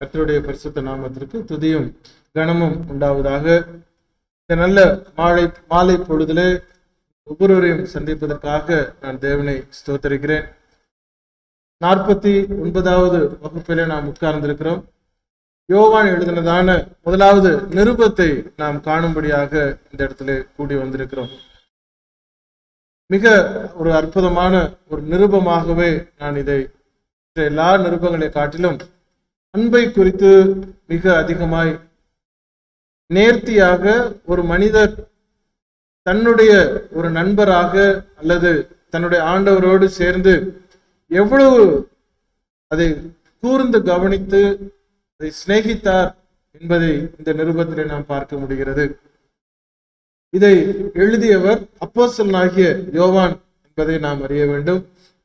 கர்த்தருடைய பரிசுத்த நாமத்திற்கு துதியும் கனமும் உண்டாவதாக இந்த நல்ல மாலை மாலை பொழுதிலே ஒவ்வொருவரையும் சந்திப்பதற்காக நான் தேவனை ஸ்தோத்தரிக்கிறேன் நாற்பத்தி ஒன்பதாவது வகுப்பிலே நாம் உட்கார்ந்திருக்கிறோம் யோவான் எழுதினதான முதலாவது நிருபத்தை நாம் காணும்படியாக இந்த இடத்துல கூடி வந்திருக்கிறோம் மிக ஒரு அற்புதமான ஒரு நிருபமாகவே நான் இதை மற்ற எல்லா நிருபங்களை காட்டிலும் அன்பை குறித்து மிக அதிகமாய் நேர்த்தியாக ஒரு மனிதர் தன்னுடைய ஒரு நண்பராக அல்லது தன்னுடைய ஆண்டவரோடு சேர்ந்து எவ்வளவு அதை கூர்ந்து கவனித்து அதை சிநேகித்தார் என்பதை இந்த நிருபத்திலே நாம் பார்க்க முடிகிறது இதை எழுதியவர் அப்போஸ்தலனாகிய யோவான் என்பதை நாம் அறிய வேண்டும்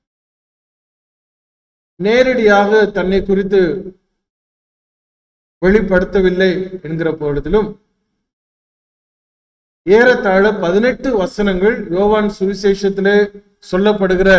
நேரடியாக தன்னை குறித்து வெளிப்படுத்தவில்லை என்கிற பொழுதிலும் ஏறத்தாழ பதினெட்டு வசனங்கள் யோவான் சுவிசேஷத்திலே சொல்லப்படுகிற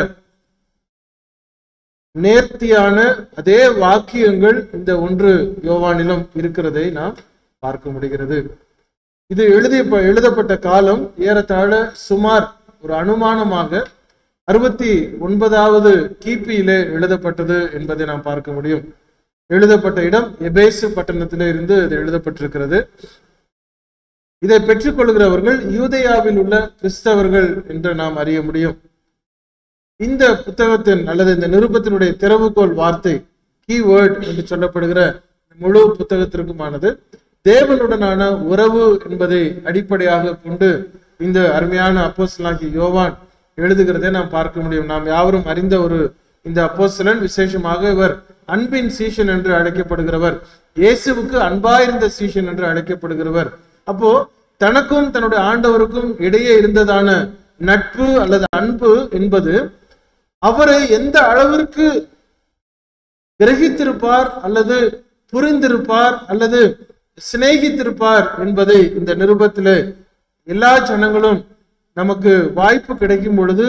நேர்த்தியான அதே வாக்கியங்கள் இந்த ஒன்று யோவானிலும் இருக்கிறதை நாம் பார்க்க முடிகிறது இது எழுதிய எழுதப்பட்ட காலம் ஏறத்தாழ சுமார் ஒரு அனுமானமாக அறுபத்தி ஒன்பதாவது கிபியிலே எழுதப்பட்டது என்பதை நாம் பார்க்க முடியும் எழுதப்பட்ட இடம் எபேசு பட்டணத்திலே இருந்து இது எழுதப்பட்டிருக்கிறது இதை பெற்றுக்கொள்கிறவர்கள் யூதேயாவில் உள்ள கிறிஸ்தவர்கள் என்று நாம் அறிய முடியும் இந்த புத்தகத்தின் அல்லது இந்த நிருபத்தினுடைய திறவுகோல் வார்த்தை கீவேர்ட் என்று சொல்லப்படுகிற முழு புத்தகத்திற்குமானது தேவனுடனான உறவு என்பதை அடிப்படையாக கொண்டு இந்த அருமையான அப்போஸ்தலனாகிய யோவான் எழுதுகிறதை நாம் பார்க்க முடியும் நாம் யாவரும் அறிந்த ஒரு இந்த அப்போஸ்தலன் விசேஷமாக இவர் அன்பின் சீஷன் என்று அழைக்கப்படுகிறவர் இயேசுவுக்கு அன்பாயிருந்த சீஷன் என்று அழைக்கப்படுகிறவர் அப்போ தனக்கும் தன்னுடைய ஆண்டவருக்கும் இடையே இருந்ததான நட்பு அல்லது அன்பு என்பது அவரை எந்த அளவிற்கு கிரகித்திருப்பார் அல்லது புரிந்திருப்பார் அல்லது சிநேகித்திருப்பார் என்பதை இந்த நிருபத்திலே எல்லா ஜனங்களும் நமக்கு வாய்ப்பு கிடைக்கும் பொழுது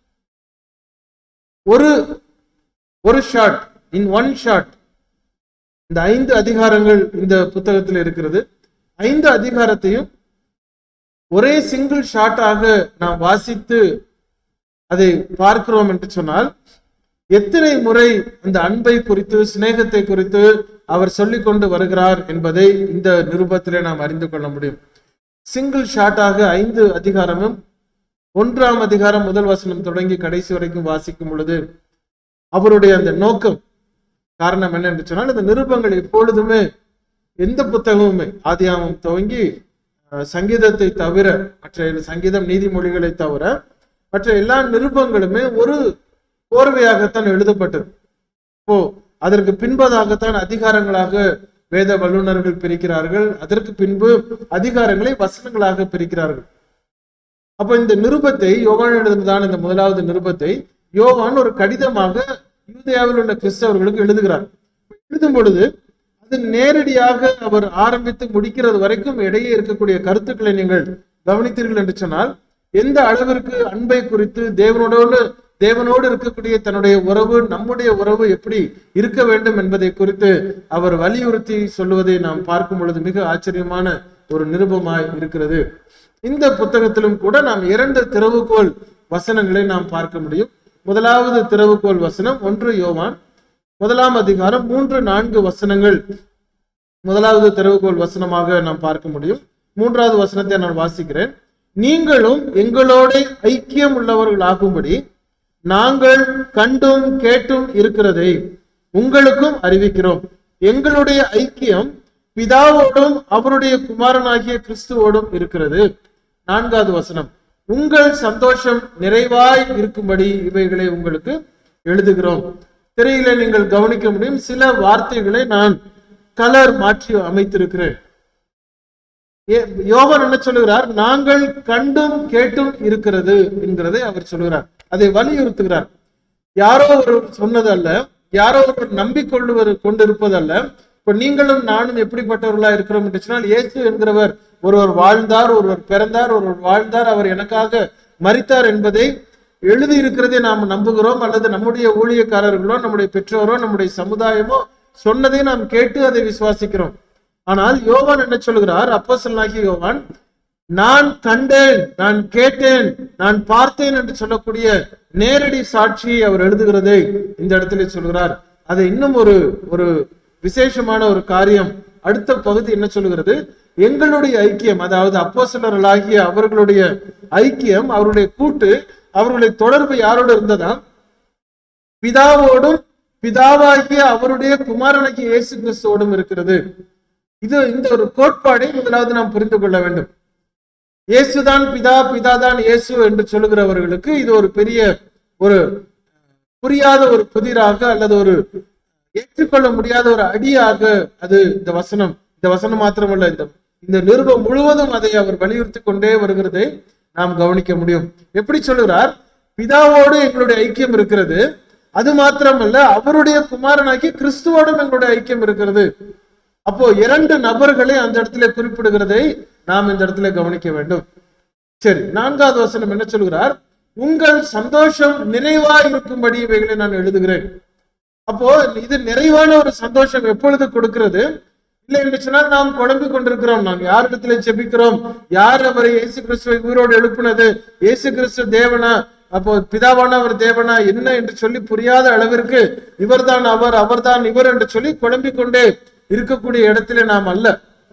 ஒரு ஒரு ஷாட் இன் ஒன் ஷாட் இந்த ஐந்து அதிகாரங்கள் இந்த புத்தகத்தில் இருக்கிறது ஐந்து அதிகாரத்தையும் ஒரே சிங்கிள் ஷாட்டாக நாம் வாசித்து அதை பார்க்கிறோம் என்று சொன்னால் எத்தனை முறை அந்த அன்பை குறித்து சிநேகத்தை குறித்து அவர் சொல்லிக் கொண்டு வருகிறார் என்பதை இந்த நிருபத்திலே நாம் அறிந்து கொள்ள முடியும் சிங்கிள் ஷாட்டாக ஐந்து அதிகாரமும் ஒன்றாம் அதிகாரம் முதல் வசனம் தொடங்கி கடைசி வரைக்கும் வாசிக்கும் பொழுது அவருடைய அந்த நோக்கம் காரணம் என்ன என்று சொன்னால் இந்த நிருபங்கள் எப்பொழுதுமே எந்த புத்தகமுமே ஆதியாமம் துவங்கி சங்கீதத்தை தவிர மற்ற சங்கீதம் நீதிமொழிகளை தவிர மற்ற எல்லா நிருபங்களுமே ஒரு கோர்வையாகத்தான் எழுதப்பட்டது இப்போ அதற்கு பின்பதாகத்தான் அதிகாரங்களாக வேத வல்லுநர்கள் பிரிக்கிறார்கள் அதற்கு பின்பு அதிகாரங்களை வசனங்களாக பிரிக்கிறார்கள் அப்போ இந்த நிருபத்தை யோவான் எழுதுனதான இந்த முதலாவது நிருபத்தை யோவான் ஒரு கடிதமாக யூதேயாவில் உள்ள கிறிஸ்தவர்களுக்கு எழுதுகிறார் எழுதும் பொழுது அது நேரடியாக அவர் ஆரம்பித்து முடிக்கிறது வரைக்கும் இடையே இருக்கக்கூடிய கருத்துக்களை நீங்கள் கவனித்தீர்கள் என்று சொன்னால் எந்த அளவிற்கு அன்பை குறித்து தேவனோடு தேவனோடு இருக்கக்கூடிய தன்னுடைய உறவு நம்முடைய உறவு எப்படி இருக்க வேண்டும் என்பதை குறித்து அவர் வலியுறுத்தி சொல்லுவதை நாம் பார்க்கும் பொழுது மிக ஆச்சரியமான ஒரு நிருபமாய் இருக்கிறது இந்த புத்தகத்திலும் கூட நாம் இரண்டு திறவுகோல் வசனங்களை நாம் பார்க்க முடியும் முதலாவது திறவுகோல் வசனம் ஒன்று யோவான் முதலாம் அதிகாரம் மூன்று நான்கு வசனங்கள் முதலாவது திறவுகோல் வசனமாக நாம் பார்க்க முடியும் மூன்றாவது வசனத்தை நான் வாசிக்கிறேன் நீங்களும் எங்களோட ஐக்கியம் உள்ளவர்களாகும்படி நாங்கள் கண்டும் கேட்டும் இருக்கிறதை உங்களுக்கும் அறிவிக்கிறோம் எங்களுடைய ஐக்கியம் பிதாவோடும் அவருடைய குமாரனாகிய கிறிஸ்துவோடும் இருக்கிறது நான்காவது வசனம் உங்கள் சந்தோஷம் நிறைவாய் இருக்கும்படி இவைகளை உங்களுக்கு எழுதுகிறோம் திரையில நீங்கள் கவனிக்க முடியும் சில வார்த்தைகளை நான் கலர் மாற்றி அமைத்திருக்கிறேன் யோகன் என்ன சொல்லுகிறார் நாங்கள் கண்டும் கேட்டும் இருக்கிறது என்கிறதை அவர் சொல்லுகிறார் அதை வலியுறுத்துகிறார் யாரோ ஒரு சொன்னதல்ல யாரோ ஒரு நம்பிக்கொள்ளுவர் கொண்டிருப்பதல்ல இப்ப நீங்களும் நானும் எப்படிப்பட்டவர்களா இருக்கிறோம் என்று சொன்னால் இயேசு என்கிறவர் ஒருவர் வாழ்ந்தார் ஒருவர் பிறந்தார் ஒருவர் வாழ்ந்தார் அவர் எனக்காக மறித்தார் என்பதை எழுதி இருக்கிறதை நாம் நம்புகிறோம் அல்லது நம்முடைய ஊழியக்காரர்களோ நம்முடைய பெற்றோரோ நம்முடைய சமுதாயமோ சொன்னதை நாம் கேட்டு அதை விசுவாசிக்கிறோம் ஆனால் யோவான் என்ன சொல்கிறார் அப்போஸ்தலனாகிய யோவான் நான் கண்டேன் நான் கேட்டேன் நான் பார்த்தேன் என்று சொல்லக்கூடிய நேரடி சாட்சியை அவர் எழுதுகிறதை இந்த இடத்துல சொல்கிறார் அது இன்னும் ஒரு ஒரு விசேஷமான ஒரு காரியம் அடுத்த பகுதி என்ன சொல்கிறது எங்களுடைய ஐக்கியம் அதாவது அப்போஸ்தலர்களாகிய அவர்களுடைய ஐக்கியம் அவருடைய கூட்டு அவர்களுடைய தொடர்பு யாரோடு இருந்ததா பிதாவோடும் பிதாவாகிய அவருடைய குமாரனாகிய இயேசு கிறிஸ்துவோடும் இருக்கிறது இது இந்த ஒரு கோட்பாடை முதலாவது நாம் புரிந்து கொள்ள வேண்டும் இயேசுதான் பிதா பிதாதான் இயேசு என்று சொல்லுகிறவர்களுக்கு இது ஒரு பெரிய ஒரு புரியாத ஒரு புதிராக அல்லது ஒரு ஏற்றுக்கொள்ள முடியாத ஒரு அடியாக அது இந்த வசனம் இந்த வசனம் மாத்திரமல்ல இந்த இந்த நிருபம் முழுவதும் அதை அவர் வலியுறுத்தி கொண்டே வருகிறதை நாம் கவனிக்க முடியும் எப்படி சொல்லுகிறார் பிதாவோடு எங்களுடைய ஐக்கியம் இருக்கிறது அது மாத்திரமல்ல அவருடைய குமாரனாகி கிறிஸ்துவோடும் எங்களுடைய ஐக்கியம் இருக்கிறது அப்போ இரண்டு நபர்களை அந்த இடத்துல குறிப்பிடுகிறதை நாம் இந்த இடத்துல கவனிக்க வேண்டும் சரி நான்காவது வசனம் என்ன சொல்கிறார் உங்கள் சந்தோஷம் நிறைவா இருக்கும்படி இவைகளை நான் எழுதுகிறேன் அப்போ இது நிறைவான ஒரு சந்தோஷம் எப்பொழுது கொடுக்கிறது இல்லை என்று சொன்னால் நாம் குழம்பிக் கொண்டிருக்கிறோம் நாம் யாரிடத்துல ஜெபிக்கிறோம் யார் அவரை இயேசு கிறிஸ்துவை உயிரோடு எழுப்பினது இயேசு கிறிஸ்து தேவனா அப்போ பிதாவான அவர் தேவனா என்ன என்று சொல்லி புரியாத அளவிற்கு இவர்தான் அவர் அவர்தான் இவர் என்று சொல்லி குழம்பிக் கொண்டே இருக்கக்கூடிய இடத்துல நாம் அல்ல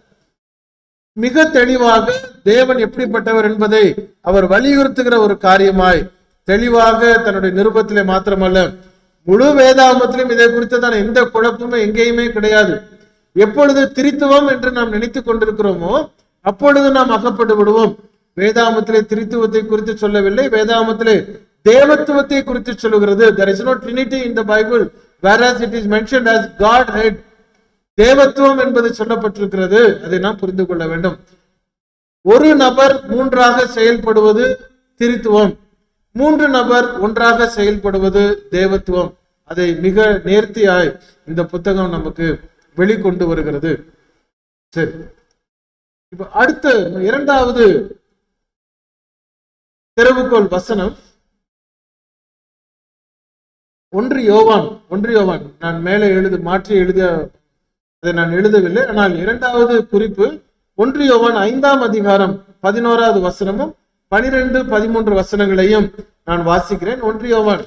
மிக தெளிவாக தேவன் எப்படிப்பட்டவர் என்பதை அவர் வலியுறுத்துகிற ஒரு காரியமாய் தெளிவாக தன்னுடைய நிருபத்திலே மாத்திரமல்ல முழு வேதாமத்திலும் இதை குறித்ததான எந்த குழப்பமும் எங்கேயுமே கிடையாது எப்பொழுது திரித்துவம் என்று நாம் நினைத்துக் கொண்டிருக்கிறோமோ அப்பொழுது நாம் அகப்பட்டு விடுவோம் வேதாமத்திலே திரித்துவத்தை குறித்து சொல்லவில்லை வேதாமத்திலே தேவத்துவத்தை குறித்து சொல்லுகிறது there is no trinity in the bible whereas it is mentioned as god head தேவத்துவம் என்பது சொல்லப்பட்டிருக்கிறது அதை நாம் புரிந்து கொள்ள வேண்டும் ஒரு நபர் மூன்றாக செயல்படுவது திரித்துவம் மூன்று நபர் ஒன்றாக செயல்படுவது தேவத்துவம் அதை மிக நேர்த்தியாய் இந்த புத்தகம் நமக்கு வெளிக்கொண்டு வருகிறது சரி இப்ப அடுத்த இரண்டாவது திறவுகோல் வசனம் ஒன்று யோவான் ஒன்று யோவான் நான் மேலே எழுது மாற்றி எழுத அதை நான் எழுதவில்லை ஆனால் இரண்டாவது குறிப்பு ஒன்று யோவான் ஐந்தாம் அதிகாரம் பதினோராவது வசனமும் பனிரெண்டு பதிமூன்று வசனங்களையும் நான் வாசிக்கிறேன் ஒன்று யோவான்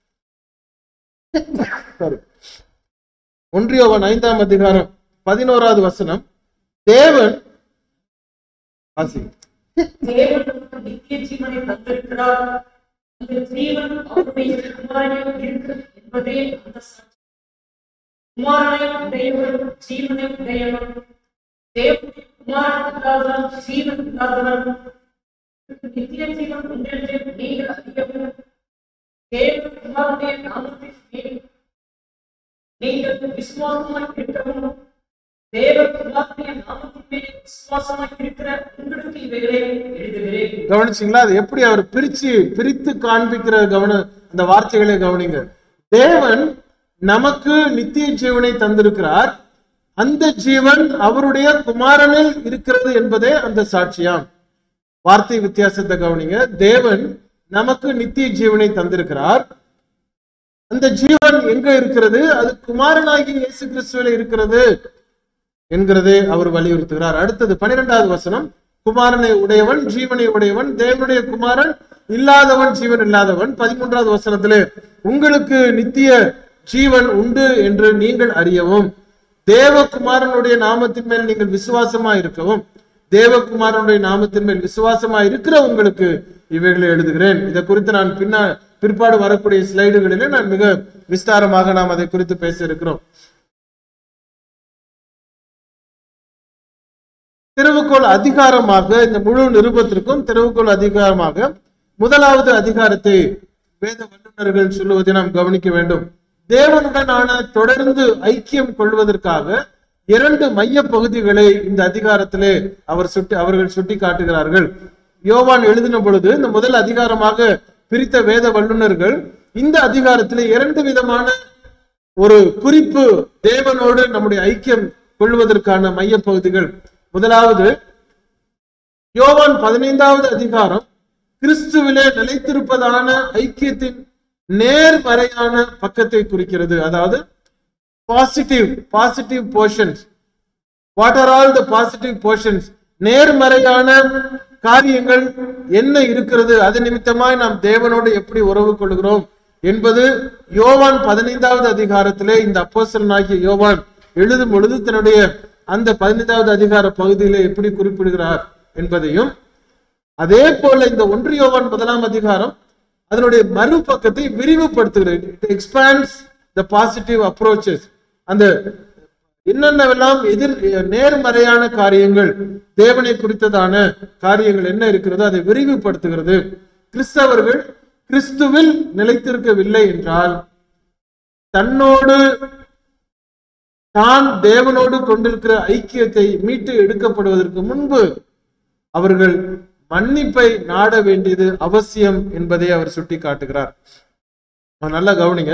Sorry. ஒன்று யோவான் ஐந்தாம் அதிகாரம் பதினோராவது வசனம் தேவன் வாசி தேவன் நமக்கு நித்திய ஜீவனை தந்திருக்கிறார் அந்த ஜீவன் அவருடைய குமாரனில் இருக்கிறது என்பதே அந்த சாட்சி குமாரனை உடையவர் ஜீவனை உடையவர் தேவனுடைய குமாரன் இல்லாதவன் ஜீவன் இல்லாதவன் நித்திய ஜீவன் உண்டென்று நீங்கள் அறியவும் தேவ குமாரனுடைய நாமத்தின் மேல் நீங்கள் விசுவாசமாய் இருக்கவும் தேவ குமாரனுடைய நாமத்தின் மேல் விசுவாசமாய் இருக்கிற உங்களுக்கு இவைகளை எழுதுகிறேன் கவனிச்சிங்களா அது எப்படி அவர் பிரிச்சு பிரித்து காண்பிக்கிற கவன அந்த வார்த்தைகளை கவனிங்க தேவன் நமக்கு நித்திய ஜீவனை தந்திருக்கிறார் அந்த ஜீவன் அவருடைய குமாரனில் இருக்கிறது என்பதே அந்த சாட்சியாம் வார்த்தை வித்தியாசத்தை கவனிங்க தேவன் நமக்கு நித்திய ஜீவனை தந்திருக்கிறார் அந்த ஜீவன் எங்க இருக்கிறது அது குமாரனாகி இயேசு கிறிஸ்துவில இருக்கிறது என்கிறதை அவர் வலியுறுத்துகிறார் அடுத்தது பனிரெண்டாவது வசனம் குமாரனை உடையவன் ஜீவனை உடையவன் தேவனுடைய குமாரன் இல்லாதவன் ஜீவன் இல்லாதவன் பதிமூன்றாவது வசனத்திலே உங்களுக்கு நித்திய ஜீவன் உண்டு என்று நீங்கள் அறியவும் தேவகுமாரனுடைய நாமத்தின் மேல் நீங்கள் விசுவாசமா இருக்கவும் தேவகுமாரனுடைய நாமத்தின் மேல் விசுவாசமா இருக்கிற உங்களுக்கு இவைகளை எழுதுகிறேன் இதை குறித்து நான் பின்னா பிற்பாடு வரக்கூடிய ஸ்லைடுகளிலே நான் மிக விஸ்தாரமாக நாம் அதை குறித்து பேச இருக்கிறோம் திறவுகோள் அதிகாரமாக இந்த முழு நிருபத்திற்கும் திறவுகோள் அதிகாரமாக முதலாவது அதிகாரத்தை வேத வல்லுநர்கள் சொல்லுவதை நாம் கவனிக்க வேண்டும் தேவனுடனான தொடர்ந்து ஐக்கியம் கொள்வதற்காக இரண்டு மைய பகுதிகளை இந்த அதிகாரத்திலே அவர் சுட்டி அவர்கள் சுட்டி காட்டுகிறார்கள் யோவான் எழுதின பொழுது இந்த முதல் அதிகாரமாக பிரித்த வேத வல்லுநர்கள் இந்த அதிகாரத்திலே இரண்டு விதமான ஒரு குறிப்பு தேவனோடு நம்முடைய ஐக்கியம் கொள்வதற்கான மைய பகுதிகள் முதலாவது யோவான் பதினைந்தாவது அதிகாரம் கிறிஸ்துவிலே நிலைத்திருப்பதான ஐக்கியத்தின் நேர்மறையான பக்கத்தை குறிக்கிறது அதாவது positive positive portions what are all the positive portions நேர்மறையான காரியங்கள் என்ன இருக்கிறது அது நிமித்தமாய் நாம் தேவனோடு எப்படி உறவு கொள்கிறோம் என்பது யோவான் பதினைந்தாவது அதிகாரத்திலே இந்த அப்போஸ்தலனாகிய யோவான் எழுதும் பொழுது தன்னுடைய அந்த பதினைந்தாவது அதிகார பகுதியிலே எப்படி குறிப்பிடுகிறார் என்பதையும் அதே போல இந்த ஒன்று யோவான் முதலாம் அதிகாரம் அதனுடைய மறுபக்கத்தை விரிவுபடுத்துகிறது it expands the positive approaches அந்த என்னென்னவெல்லாம் எதிர் நேர்மறையான காரியங்கள் தேவனை குறித்ததான காரியங்கள் என்ன இருக்கிறதோ அதை விரிவுபடுத்துகிறது கிறிஸ்தவர்கள் கிறிஸ்துவில் நிலைத்திருக்கவில்லை என்றால் தன்னோடு தான் தேவனோடு கொண்டிருக்கிற ஐக்கியத்தை மீட்டு எடுக்கப்படுவதற்கு முன்பு அவர்கள் மன்னிப்பை நாட வேண்டியது அவசியம் என்பதை அவர் சுட்டி காட்டுகிறார் நல்லா கவனிங்க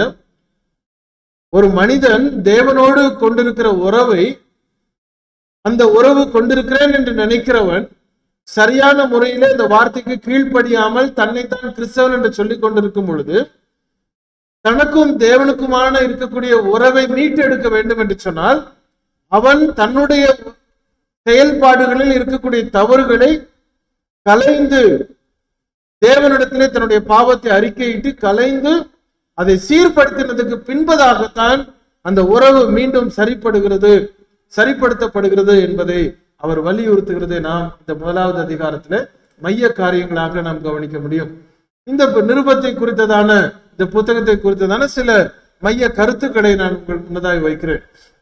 ஒரு மனிதன் தேவனோடு கொண்டிருக்கிற உறவை அந்த உறவு கொண்டிருக்கிறேன் என்று நினைக்கிறவன் சரியான முறையிலே இந்த வார்த்தைக்கு கீழ்ப்படியாமல் தன்னைத்தான் கிறிஸ்தவன் என்று சொல்லிக் கொண்டிருக்கும் பொழுது தனக்கும் தேவனுக்குமான இருக்கக்கூடிய உறவை மீட்டெடுக்க வேண்டும் என்று சொன்னால் அவன் தன்னுடைய செயல்பாடுகளில் இருக்கக்கூடிய தவறுகளை கலைந்து தேவனிடத்திலே தன்னுடைய பாவத்தை அறிக்கையிட்டு கலைந்து அதை சீர்படுத்தினதுக்கு பின்பதாகத்தான் அந்த உறவு மீண்டும் சரிப்படுகிறது சரிப்படுத்தப்படுகிறது என்பதை அவர் வலியுறுத்துகிறதை நாம் இந்த முதலாவது அதிகாரத்துல மைய காரியங்களாக நாம் கவனிக்க முடியும் இந்த பு- நிருபத்தை குறித்ததான இந்த புத்தகத்தை குறித்ததான சில மைய கருத்துக்களை நான் உங்கள் முன்னதாய் வைக்கிறேன்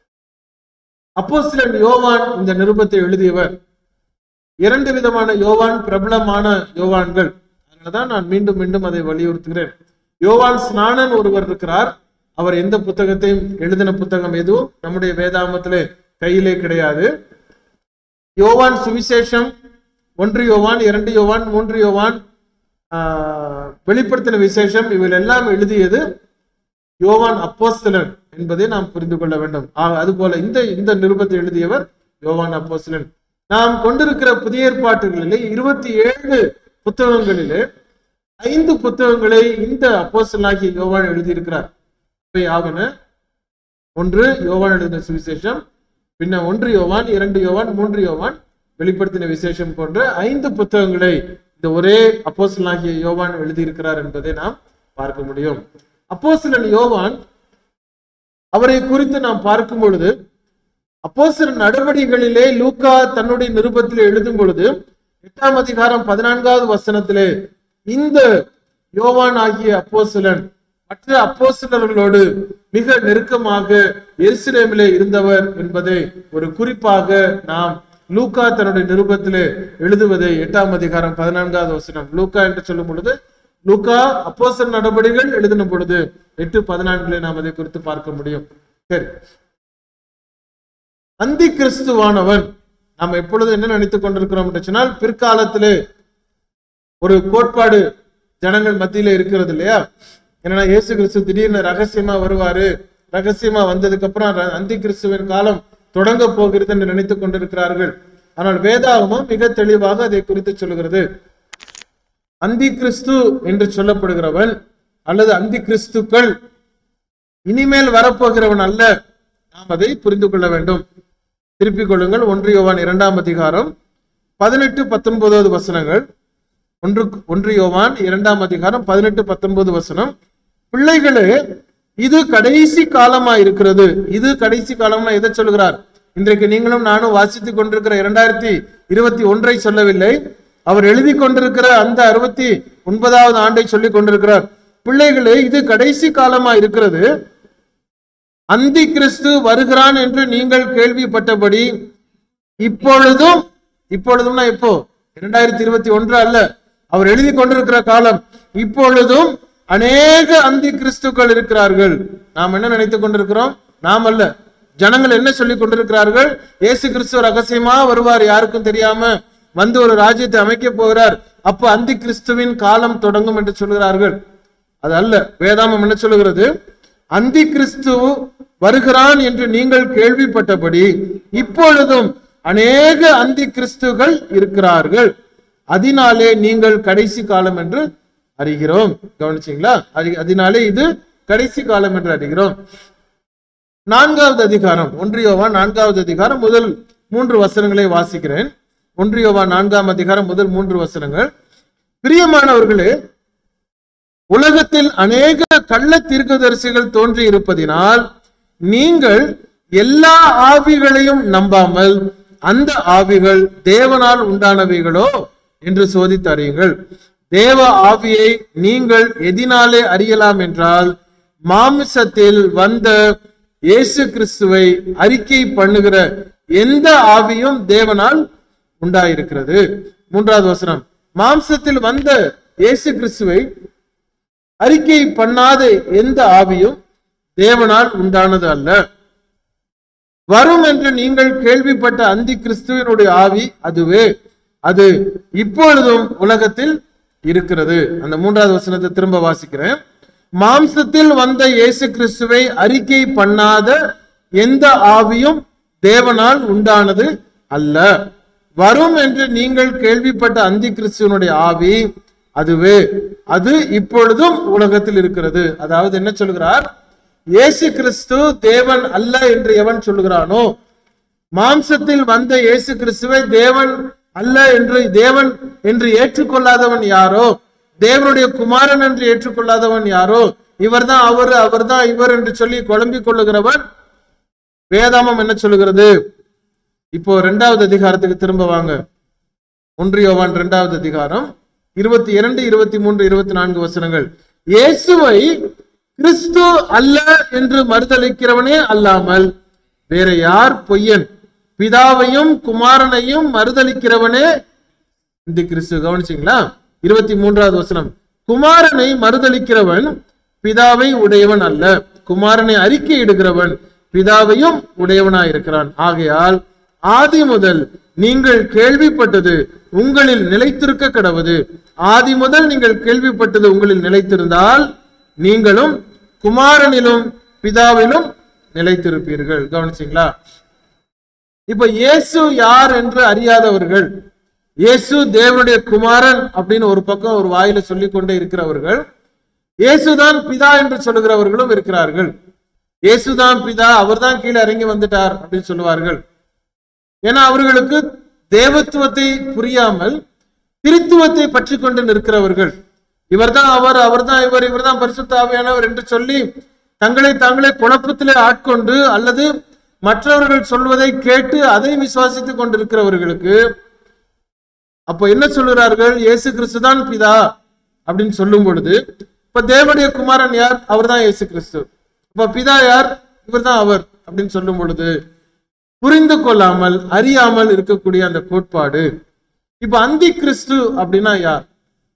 அப்போஸ்தலன் யோவான் இந்த நிருபத்தை எழுதியவர் இரண்டு விதமான யோவான் பிரபலமான யோவான்கள் அதனாலதான் நான் மீண்டும் மீண்டும் அதை வலியுறுத்துகிறேன் யோவான் ஸ்நானன் ஒருவர் இருக்கிறார் அவர் எந்த புத்தகத்தையும் எழுதின புத்தகம் எதுவும் நம்முடைய வேதாமத்திலே கையிலே கிடையாது யோவான் சுவிசேஷம் ஒன்று யோவான் இரண்டு யோவான் மூன்று யோவான் ஆஹ், வெளிப்படுத்தின விசேஷம் இவைகள் எல்லாம் எழுதியது யோவான் அப்போஸ்தலன் என்பதை நாம் புரிந்து கொள்ள வேண்டும் ஆக, அதுபோல இந்த இந்த நிருபத்தை எழுதியவர் யோவான் அப்போஸ்தலன் நாம் கொண்டிருக்கிற புதிய ஏற்பாட்டுகளிலே இருபத்தி ஏழு புத்தகங்களிலே ஐந்து புத்தகங்களை இந்த அப்போஸ்தலனாகிய யோவான் எழுதியிருக்கிறார் இவை ஆவன ஒன்று யோவான் எழுதின சுவிசேஷம் பின்ன ஒன்று யோவான் இரண்டு யோவான் மூன்று யோவான் வெளிப்படுத்தின விசேஷம் போன்ற ஐந்து புத்தகங்களை இந்த ஒரே அப்போஸ்தலனாகிய யோவான் எழுதியிருக்கிறார் என்பதை நாம் பார்க்க முடியும் அப்போஸ்தலன் யோவான் அவரை குறித்து நாம் பார்க்கும் பொழுது அப்போஸ்தலர் நடவடிக்கைகளிலே லூக்கா தன்னுடைய நிருபத்தில் எழுதும் பொழுது எட்டாம் அதிகாரம் பதினான்காவது வசனத்திலே இந்த யோவான் ஆகிய அப்போஸ்தலன் மற்ற அப்போஸ்தலர்களோடு மிக நெருக்கமாக எருசலேமிலே இருந்தவர் என்பதை ஒரு குறிப்பாக நாம் லூக்கா தன்னுடைய நிருபத்திலே எழுதுவதை எட்டாம் அதிகாரம் பதினான்காவது வசனம் லூக்கா என்று சொல்லும் பொழுது லூக்கா அப்போஸ்தலர் நடவடிக்கைகள் எழுதின பொழுது எட்டு பதினான்கிலே நாம் அதை குறித்து பார்க்க முடியும் சரி அந்தி கிறிஸ்துவானவன் நாம் எப்பொழுது என்ன நினைத்துக் கொண்டிருக்கிறோம் என்று சொன்னால் பிற்காலத்திலே ஒரு கோட்பாடு ஜனங்கள் மத்தியில இருக்கிறது இல்லையா என்னன்னா இயேசு கிறிஸ்து திடீர்னு ரகசியமா வருவாரு ரகசியமா வந்ததுக்கு அப்புறம் ர- அந்தி கிறிஸ்துவின் காலம் தொடங்க போகிறது என்று நினைத்துக் கொண்டிருக்கிறார்கள் ஆனால் வேதாகமும் மிக தெளிவாக அதை குறித்து சொல்லுகிறது அந்தி கிறிஸ்து என்று சொல்லப்படுகிறவன் அல்லது அந்தி கிறிஸ்துக்கள் இனிமேல் வரப்போகிறவன் அல்ல நாம் அதை புரிந்து கொள்ள வேண்டும் திருப்பிக் கொள்ளுங்கள் ஒன்று யோவான் இரண்டாம் அதிகாரம் பதினெட்டு பத்தொன்பதாவது வசனங்கள் ஒன்று ஒன்று யோவான் இரண்டாம் அதிகாரம் பதினெட்டு பத்தொன்பது வசனம் பிள்ளைகளே இது கடைசி காலமா இருக்கிறது இது கடைசி காலம்னா எதை சொல்லுகிறார் இன்றைக்கு நீங்களும் நானும் வாசித்துக் கொண்டிருக்கிற இரண்டாயிரத்தி இருபத்தி ஒன்றை சொல்லவில்லை அவர் எழுதி கொண்டிருக்கிற அந்த அறுபத்தி ஒன்பதாவது ஆண்டை சொல்லிக் கொண்டிருக்கிறார் பிள்ளைகளே இது கடைசி காலமா இருக்கிறது அந்தி கிறிஸ்து வருகிறான் என்று நீங்கள் கேள்விப்பட்டபடி இப்பொழுதும் இப்பொழுதும்னா எப்போ இரண்டாயிரத்தி இருபத்தி ஒன்று அல்ல அவர் எழுதி கொண்டிருக்கிற காலம் இப்பொழுதும் அநேக அந்தி கிறிஸ்துக்கள் இருக்கிறார்கள் நாம் என்ன நினைத்துக் கொண்டிருக்கிறோம் நாம் அல்ல ஜனங்கள் என்ன சொல்லிக் கொண்டிருக்கிறார்கள் இயேசு கிறிஸ்து ரகசியமா வருவார் யாருக்கும் தெரியாம வந்து ஒரு ராஜ்யத்தை அமைக்க போகிறார் அப்ப அந்தி கிறிஸ்துவின் காலம் தொடங்கும் என்று சொல்கிறார்கள் அது அல்ல வேதாமம் என்ன சொல்லுகிறது அந்தி கிறிஸ்து வருகிறான் என்று நீங்கள் கேள்விப்பட்டபடி இப்பொழுதும் அநேக அந்தி கிறிஸ்துகள் இருக்கிறார்கள் அதனாலே நீங்கள் கடைசி காலம் என்று அறிகிறோம் கவனிச்சீங்களா அறி- அதனாலே இது கடைசி காலம் என்று அறிகிறோம் நான்காவது அதிகாரம் ஒன்றியோவா நான்காவது அதிகாரம் முதல் மூன்று வசனங்களை வாசிக்கிறேன் ஒன்றியோவா நான்காம் அதிகாரம் முதல் மூன்று வசனங்கள் பிரியமானவர்களே உலகத்தில் அநேக கள்ள தீர்க்கதரிசிகள் தோன்றி இருப்பதினால் நீங்கள் எல்லா ஆவிகளையும் நம்பாமல் அந்த ஆவிகள் தேவனால் உண்டானவைகளோ என்று சோதித்து அறியுங்கள் தேவ ஆவியை நீங்கள் எதினாலே அறியலாம் என்றால் மாமிசத்தில் வந்த இயேசு கிறிஸ்துவை அறிக்கை பண்ணுகிற எந்த ஆவியும் தேவனால் உண்டாயிருக்கிறது மூன்றாவது வசனம் மாம்சத்தில் வந்த இயேசு கிறிஸ்துவை அறிக்கை பண்ணாத எந்த ஆவியும் தேவனால் உண்டானது அல்ல வரும் என்று நீங்கள் கேள்விப்பட்ட அந்தி கிறிஸ்துவனுடைய ஆவி அதுவே அது இப்பொழுதும் உலகத்தில் இருக்கிறது அந்த மூன்றாவது வசனத்தை திரும்ப வாசிக்கிறேன் மாம்சத்தில் வந்த இயேசு கிறிஸ்துவை அறிக்கை பண்ணாத எந்த ஆவியும் தேவனால் உண்டானது அல்ல வரும் என்று நீங்கள் கேள்விப்பட்ட அந்தி கிறிஸ்துவனுடைய ஆவி அதுவே அது இப்பொழுதும் உலகத்தில் இருக்கிறது அதாவது என்ன சொல்கிறார் இயேசு கிறிஸ்து தேவன் அல்ல என்று எவன் சொல்லுகிறானோ மாம்சத்தில் வந்த இயேசு கிறிஸ்துவை தேவன் அல்ல என்று தேவன் என்று ஏற்றுக்கொள்ளாதவன் யாரோ தேவனுடைய குமாரன் என்று ஏற்றுக்கொள்ளாதவன் யாரோ இவர்தான் அவர் அவர்தான் இவர் என்று சொல்லி குழம்பிக் கொள்ளுகிறவன் வேதாமம் என்ன சொல்லுகிறது இப்போ இரண்டாவது அதிகாரத்துக்கு திரும்ப வாங்க ஒன்றியோவான் இரண்டாவது அதிகாரம் இருபத்தி இரண்டு இருபத்தி மூன்று இருபத்தி நான்கு வசனங்கள் இயேசுவை கிறிஸ்து அல்ல என்று மறுதளிக்கிறவனே அல்லாமல் வேற யார் பொய்யன் பிதாவையும் குமாரனையும் மறுதளிக்கிறவனே இந்த கிறிஸ்து கவனிச்சிங்களா இருபத்தி மூன்றாவது வசனம் குமாரனை மறுதளிக்கிறவன் பிதாவை உடையவன் அல்ல குமாரனை அறிக்கையிடுகிறவன் பிதாவையும் உடையவனாயிருக்கிறான் ஆகையால் ஆதி முதல் நீங்கள் கேள்விப்பட்டது உங்களில் நிலைத்திருக்க கடவுது ஆதி முதல் நீங்கள் கேள்விப்பட்டது உங்களில் நிலைத்திருந்தால் நீங்களும் குமாரனிலும் பிதாவிலும் நிலைத்திருப்பீர்கள் கவனிச்சிங்களா இப்ப இயேசு யார் என்று அறியாதவர்கள் இயேசு தேவனுடைய குமாரன் அப்படின்னு ஒரு பக்கம் ஒரு வாயில சொல்லிக் கொண்டே இருக்கிறவர்கள் இயேசுதான் பிதா என்று சொல்லுகிறவர்களும் இருக்கிறார்கள் இயேசுதான் பிதா அவர்தான் கீழே இறங்கி வந்துட்டார் அப்படின்னு சொல்லுவார்கள் ஏன்னா அவர்களுக்கு தேவத்துவத்தை புரியாமல் திருத்துவத்தை பற்றி கொண்டு நிற்கிறவர்கள் இவர்தான் அவர் அவர்தான் இவர் இவர்தான் பரிசுத்த ஆவியானவர் என்று சொல்லி தங்களை தாங்களே குழப்பத்திலே ஆட்கொண்டு அல்லது மற்றவர்கள் சொல்வதை கேட்டு அதை விசுவாசித்துக் கொண்டிருக்கிறவர்களுக்கு அப்போ என்ன சொல்லுகிறார்கள் இயேசு கிறிஸ்து தான் பிதா அப்படின்னு சொல்லும் பொழுது இப்ப தேவனுடைய குமாரன் யார் அவர்தான் இயேசு கிறிஸ்து இப்ப பிதா யார் இவர்தான் அவர் அப்படின்னு சொல்லும் பொழுது புரிந்து கொள்ளாமல் அறியாமல் இருக்கக்கூடிய அந்த கோட்பாடு இப்ப அந்தி கிறிஸ்து அப்படின்னா யார்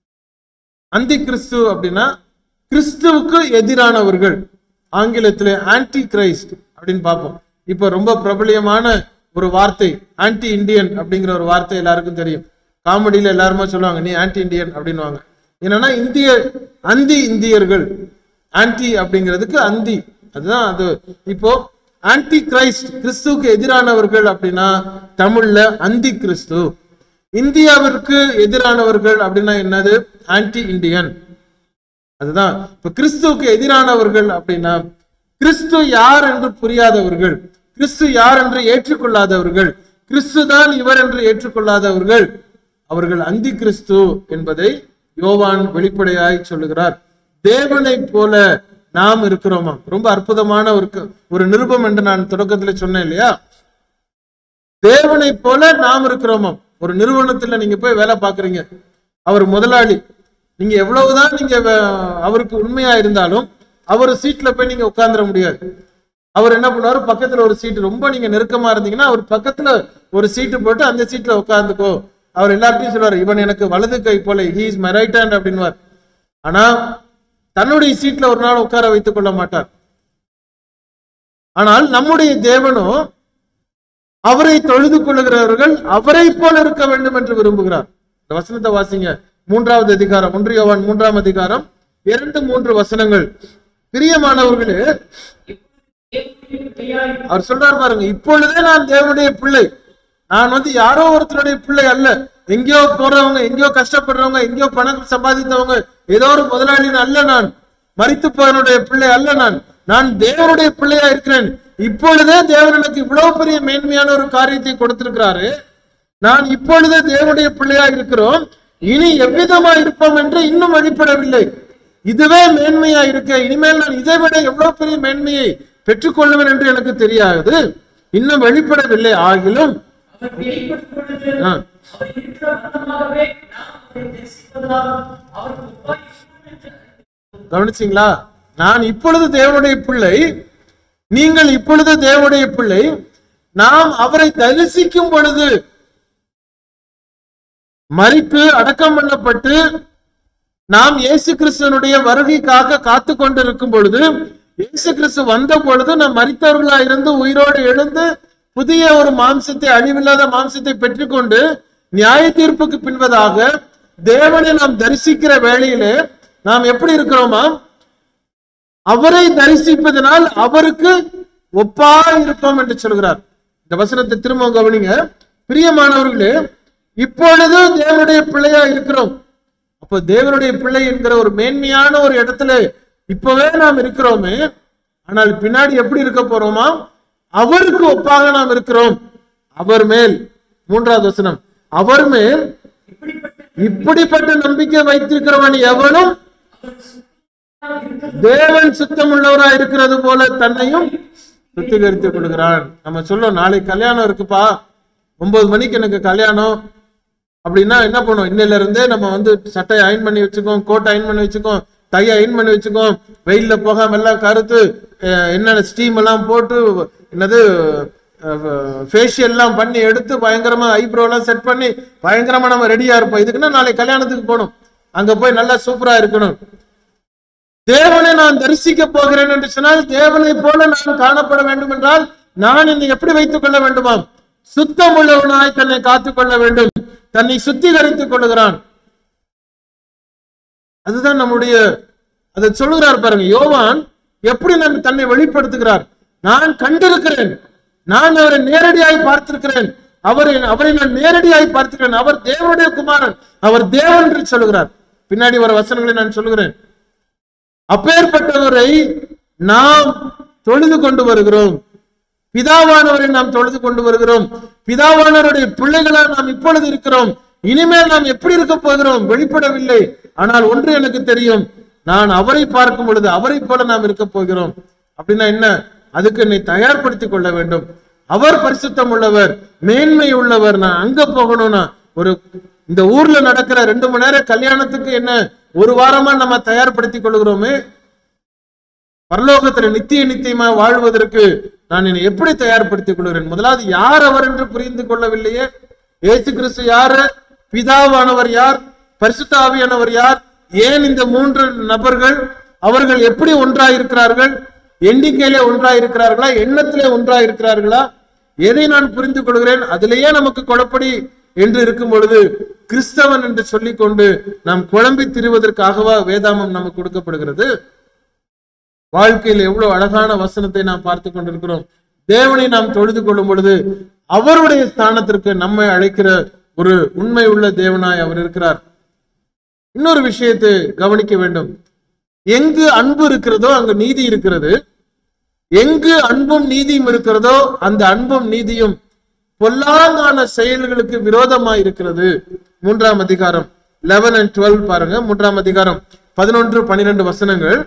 அந்தி கிறிஸ்து அப்படின்னா கிறிஸ்துவுக்கு எதிரானவர்கள் ஆங்கிலத்திலே ஆன்டி கிரைஸ்ட் அப்படின்னு பார்ப்போம் இப்ப ரொம்ப பிரபலியமான ஒரு வார்த்தை ஆன்டி இந்தியன் அப்படிங்கிற ஒரு வார்த்தை எல்லாருக்கும் தெரியும் காமெடியில எல்லாருமே சொல்லுவாங்க நீ ஆன்டி இந்தியன் அப்படின்னுவாங்க என்னன்னா இந்திய அந்தி இந்தியர்கள் ஆன்டி அப்படிங்கிறதுக்கு அந்தி அதுதான் அது இப்போ ஆன்டி கிரைஸ்ட் கிறிஸ்துவுக்கு எதிரானவர்கள் அப்படின்னா தமிழ்ல அந்தி கிறிஸ்து இந்தியாவிற்கு எதிரானவர்கள் அப்படின்னா என்னது ஆன்டி இந்தியன் அதுதான் இப்ப கிறிஸ்துவுக்கு எதிரானவர்கள் அப்படின்னா கிறிஸ்து யார் என்று புரியாதவர்கள் கிறிஸ்து யார் என்று ஏற்றுக்கொள்ளாதவர்கள் கிறிஸ்து தான் இவர் என்று ஏற்றுக்கொள்ளாதவர்கள் அவர்கள் அந்தி கிறிஸ்து என்பதை யோவான் வெளிப்படையாய் சொல்லுகிறார் தேவனை போல நாம் இருக்கிறோமா ரொம்ப அற்புதமான ஒரு க- ஒரு நிருபம் என்று நான் தொடக்கத்துல சொன்னேன் இல்லையா தேவனை போல நாம் இருக்கிறோமா ஒரு நிறுவனத்துல நீங்க போய் வேலை பாக்குறீங்க அவர் முதலாளி நீங்க எவ்வளவுதான் நீங்க வே- அவருக்கு உண்மையா இருந்தாலும் அவர் சீட்ல போய் நீங்க உட்கார்ந்துட முடியாது அவர் என்ன பண்ணுவாரு பக்கத்துல ஒரு சீட் ரொம்ப நீங்க நெருக்கமா இருந்தீங்கன்னா அவர் பக்கத்துல ஒரு சீட்டு போட்டு அந்த சீட்ல உட்கார்ந்துக்கோ அவர் எல்லார்ட்டையும் சொல்லுவார் இவன் எனக்கு வலது கை போல he is my right hand அப்படின்வார் ஆனா தன்னுடைய சீட்ல ஒரு நாள் உட்கார வைத்துக் கொள்ள மாட்டார் ஆனால் நம்முடைய தேவனோ அவரை தொழுது கொள்ளுகிறவர்கள் அவரை போல இருக்க வேண்டும் என்று விரும்புகிறார் இந்த வசனத்தை வாசிங்க மூன்றாவது அதிகாரம் ஒன்றியவான் மூன்றாம் அதிகாரம் இரண்டு மூன்று வசனங்கள் பிரியமானவர்களே தேவனுடைய பிள்ளையாய் அவர் சொல்றார் பாருங்க இப்பொழுதே நான் தேவனுடைய பிள்ளை நான் வந்து யாரோ ஒருத்தருடைய பிள்ளை அல்ல எங்கேயோ போறவங்க எங்கேயோ கஷ்டப்படுறவங்க எங்கேயோ பணம் சம்பாதித்தவங்க ஏதோ ஒரு முதலாளின் அல்ல நான் மரித்து போவனுடைய பிள்ளை அல்ல நான் நான் தேவனுடைய பிள்ளையா இருக்கிறேன் இப்பொழுதே தேவன் எனக்கு இவ்வளவு பெரிய மேன்மையான ஒரு காரியத்தை கொடுத்திருக்கிறாரு நான் இப்பொழுதே தேவனுடைய பிள்ளையா இருக்கிறோம் இனி எவ்விதமா இருப்போம் என்று இன்னும் வெளிப்படவில்லை இதுவே மேன்மையா இருக்க இனிமேல் நான் இதை விட எவ்வளவு பெரிய மேன்மையை பெற்றுக்கொள்ளுவேன் என்று எனக்கு தெரியாது இன்னும் வெளிப்படவில்லை ஆகிலும் அவர் வெளிப்படும் பொழுது ஆ. அவர் இருக்கிற வண்ணமாகவே நாம் அவரை தரிசிப்பதால் அவருக்கு ஒப்பாய் இருப்போம் என்று கவனிச்சீங்களா நான் இப்பொழுது தேவனுடைய பிள்ளை நீங்கள் இப்பொழுது தேவனுடைய பிள்ளை நாம் அவரை தரிசிக்கும் பொழுது மறித்து அடக்கம் பண்ணப்பட்டு நாம் இயேசு கிறிஸ்துவனுடைய வருகைக்காக காத்து கொண்டிருக்கும் பொழுது இயேசு கிறிஸ்து வந்த பொழுது நாம் மறித்தவர்களா இருந்து உயிரோடு எழுந்து புதிய ஒரு மாம்சத்தை அழிவில்லாத மாம்சத்தை பெற்றுக்கொண்டு நியாய தீர்ப்புக்கு பின்பதாக தேவனை நாம் தரிசிக்கிற வேளையிலே நாம் எப்படி இருக்கிறோமா அவரை தரிசிப்பதனால் அவருக்கு ஒப்பா இருப்போம் என்று சொல்கிறார் இந்த வசனத்தை திரும்ப கவனிங்க பிரியமானவர்களே இப்பொழுது தேவனுடைய பிள்ளையா இருக்கிறோம் அப்போ தேவனுடைய பிள்ளை என்கிற ஒரு மேன்மையான ஒரு இடத்துல இப்பவே நாம் இருக்கிறோமே ஆனால் பின்னாடி எப்படி இருக்க போறோமா அவருக்கு ஒப்பாக நாம் இருக்கிறோம் அவர் மேல் மூன்றாவது வசனம் அவர் மேல் இப்படிப்பட்ட நம்பிக்கை வைத்திருக்கிறவன் எவனும் தேவன் சுத்தம் உள்ளவரா இருக்கிறது போல தன்னையும் சுத்திகரித்துக் கொள்கிறான் நம்ம சொல்லும் நாளைக்கு கல்யாணம் இருக்குப்பா ஒன்பது மணிக்கு எனக்கு கல்யாணம் அப்படின்னா என்ன பண்ணுவோம் இன்னையில இருந்தே நம்ம வந்து சட்டை அயன் பண்ணி வச்சுக்கோம் கோட் அயன் பண்ணி வச்சுக்கோம் டை அயன் பண்ணி வச்சுக்கோம் வெயில்ல போகாம எல்லாம் கருத்து அஹ், என்னென்ன ஸ்டீம் எல்லாம் போட்டு என்னது ஃபேஷியல் எல்லாம் பண்ணி எடுத்து பயங்கரமா ஐப்ரோ எல்லாம் செட் பண்ணி பயங்கரமா நம்ம ரெடியா இருப்போம் இதுக்குன்னா நாளைக்கு கல்யாணத்துக்கு போகணும் அங்க போய் நல்லா சூப்பரா இருக்கணும் தேவனை நான் தரிசிக்க போகிறேன் என்று சொன்னால் தேவனை போல நான் காணப்பட வேண்டும் என்றால் நான் என்னை எப்படி வைத்துக் கொள்ள வேண்டுமாம் சுத்தம் உள்ளவனாய் தன்னை காத்துக் கொள்ள வேண்டும் தன்னை சுத்திகரித்துக் கொள்ளுகிறான் அதுதான் நம்முடைய அதை சொல்லுகிறார் பாருங்க யோவான் எப்படி நான் தன்னை வெளிப்படுத்துகிறார் நான் கண்டிருக்கிறேன் நான் அவரை நேரடியாய் பார்த்திருக்கிறேன் அவரை அவரை நான் நேரடியாய் பார்த்திருக்கிறேன் அவர் தேவனுடைய குமாரன் அவர் தேவன் என்று சொல்லுகிறார் பின்னாடி வர வசனங்களை நான் சொல்லுகிறேன் அப்பேற்பட்டவரை நாம் தொழுது கொண்டு வருகிறோம் பிதாவானவரை நாம் தொழுது கொண்டு வருகிறோம் பிதாவானவருடைய பிள்ளைகளா நாம் இப்பொழுது இருக்கிறோம் இனிமேல் நாம் எப்படி இருக்க போகிறோம் வெளிப்படவில்லை ஆனால் ஒன்று எனக்கு தெரியும் நான் அவரை பார்க்கும் பொழுது அவரை போல நாம் இருக்க போகிறோம் அப்படின்னா என்ன அதுக்கு என்னை தயார்படுத்திக் கொள்ள வேண்டும் அவர் பரிசுத்தம் உள்ளவர் மேன்மை உள்ளவர் நான் அங்க போகணும்னா ஒரு இந்த ஊர்ல நடக்கிற ரெண்டு மணி நேரம் கல்யாணத்துக்கு என்ன ஒரு வாரமா நம்ம தயார்படுத்திக் கொள்கிறோமே பரலோகத்துல நித்திய நித்தியமா வாழ்வதற்கு நான் என்னை எப்படி தயார்படுத்திக் கொள்கிறேன் முதலாவது யார் அவர் என்று புரிந்து கொள்ளவில்லையே இயேசு கிறிஸ்து யாரு பிதாவானவர் யார் பரிசுத்த ஆவியானவர் யார் ஏன் இந்த மூன்று நபர்கள் அவர்கள் எப்படி ஒன்றாயிருக்கிறார்கள் எண்ணிக்கையிலே ஒன்றாயிருக்கிறார்களா எண்ணத்திலே ஒன்றாயிருக்கிறார்களா எதை நான் புரிந்து கொள்கிறேன் அதிலேயே நமக்கு குழப்படி என்று இருக்கும் பொழுது கிறிஸ்தவன் என்று சொல்லிக்கொண்டு நாம் குழம்பி திரிவதற்காகவா வேதாமம் நமக்கு கொடுக்கப்படுகிறது வாழ்க்கையில் எவ்வளவு அழகான வசனத்தை நாம் பார்த்து கொண்டிருக்கிறோம் தேவனை நாம் தொழுது கொள்ளும் பொழுது அவருடைய ஸ்தானத்திற்கு நம்மை அழைக்கிற ஒரு உண்மை உள்ள தேவனாய் அவர் இருக்கிறார் இன்னொரு விஷயத்தை கவனிக்க வேண்டும் எங்கு அன்பு இருக்கிறதோ அங்கு நீதி இருக்கிறது எங்கு அன்பும் நீதியும் இருக்கிறதோ அந்த அன்பும் நீதியும் பொல்லாங்கான செயல்களுக்கு விரோதமாய் இருக்கிறது மூன்றாம் அதிகாரம் லெவன் அண்ட் டுவெல் பாருங்க மூன்றாம் அதிகாரம் பதினொன்று பன்னிரண்டு வசனங்கள்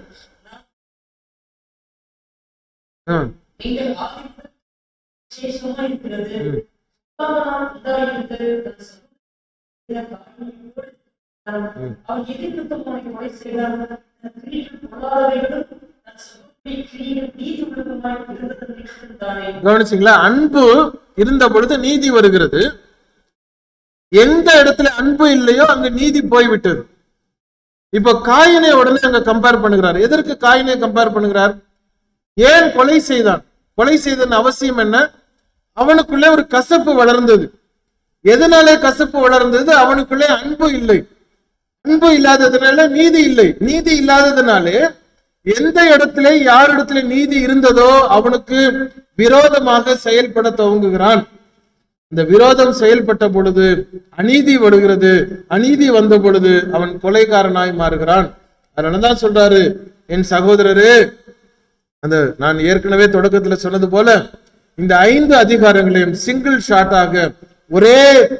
ஆ, நீங்கள் ஆதிக்கம் விசேஷமா இருக்கிறது உபாகனால் உண்டாயிருக்கிறது தன் சகோதரன் காரியங்களோடு அவன் எதிர்த்து உனக்கு கொலை செய்தார் தன் கிரிகள் பொல்லாதவைகளும் தன் சகோதரி கிரிகள் நீதி உள்ளதுமாய் இருந்தது நினைத்திருந்தானே கவனிச்சீங்களா அன்பு இருந்த பொழுது நீதி வருகிறது எந்த இடத்துல அன்பு இல்லையோ அங்க நீதி போய்விட்டது இப்ப காயினை உடனே அங்க கம்பேர் பண்ணுகிறார் எதற்கு காயினை கம்பேர் பண்ணுகிறார் ஏன் கொலை செய்தான் கொலை செய்தன் அவசியம் என்ன அவனுக்குள்ளே ஒரு கசப்பு வளர்ந்தது எதனாலே கசப்பு வளர்ந்தது அவனுக்குள்ளே அன்பு இல்லை அன்பு இல்லாததுனால நீதி இல்லை நீதி இல்லாததுனாலே எந்த இடத்துல யாரிடத்துல நீதி இருந்ததோ அவனுக்கு விரோதமாக செயல்பட துவங்குகிறான் இந்த விரோதம் செயல்பட்ட பொழுது அநீதி வருகிறது அநீதி வந்த பொழுது அவன் கொலைகாரனாய் மாறுகிறான் அதனாலதான் சொல்றாரு என் சகோதரரே அந்த நான் ஏற்கனவே தொடக்கத்துல சொன்னது போல இந்த ஐந்து அதிகாரங்களையும் சிங்கிள் ஷாட்டாக ஒரே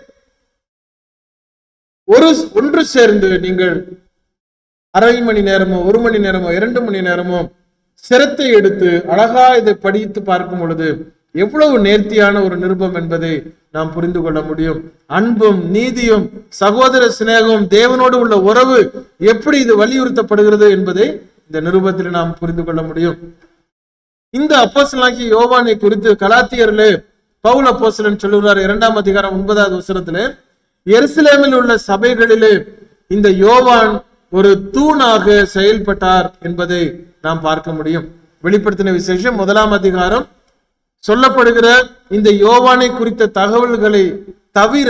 ஒரு ஒன்று சேர்ந்து நீங்கள் அரை மணி நேரமோ ஒரு மணி நேரமோ இரண்டு மணி நேரமோ சிரத்தை எடுத்து அழகா இதை படித்து பார்க்கும் பொழுது எவ்வளவு நேர்த்தியான ஒரு நிருபம் என்பதை நாம் புரிந்து கொள்ள முடியும் அன்பும் நீதியும் சகோதர சிநேகமும் தேவனோடு உள்ள உறவு எப்படி இது வலியுறுத்தப்படுகிறது என்பதை இந்த நிருபத்தில் நாம் புரிந்து கொள்ள முடியும் இந்த அப்போஸ்தலனாகிய யோவானை குறித்து கலாத்தியரிலே பவுல் அப்போஸ்தலன் சொல்லுகிறார் இரண்டாம் அதிகாரம் ஒன்பதாவது வசனத்திலே எருசலேமில் உள்ள சபைகளிலே இந்த யோவான் ஒரு தூணாக செயல்பட்டார் என்பதை நாம் பார்க்க முடியும் வெளிப்படுத்தின விசேஷம் முதலாம் அதிகாரம் சொல்லப்படுகிற இந்த யோவானை குறித்த தகவல்களை தவிர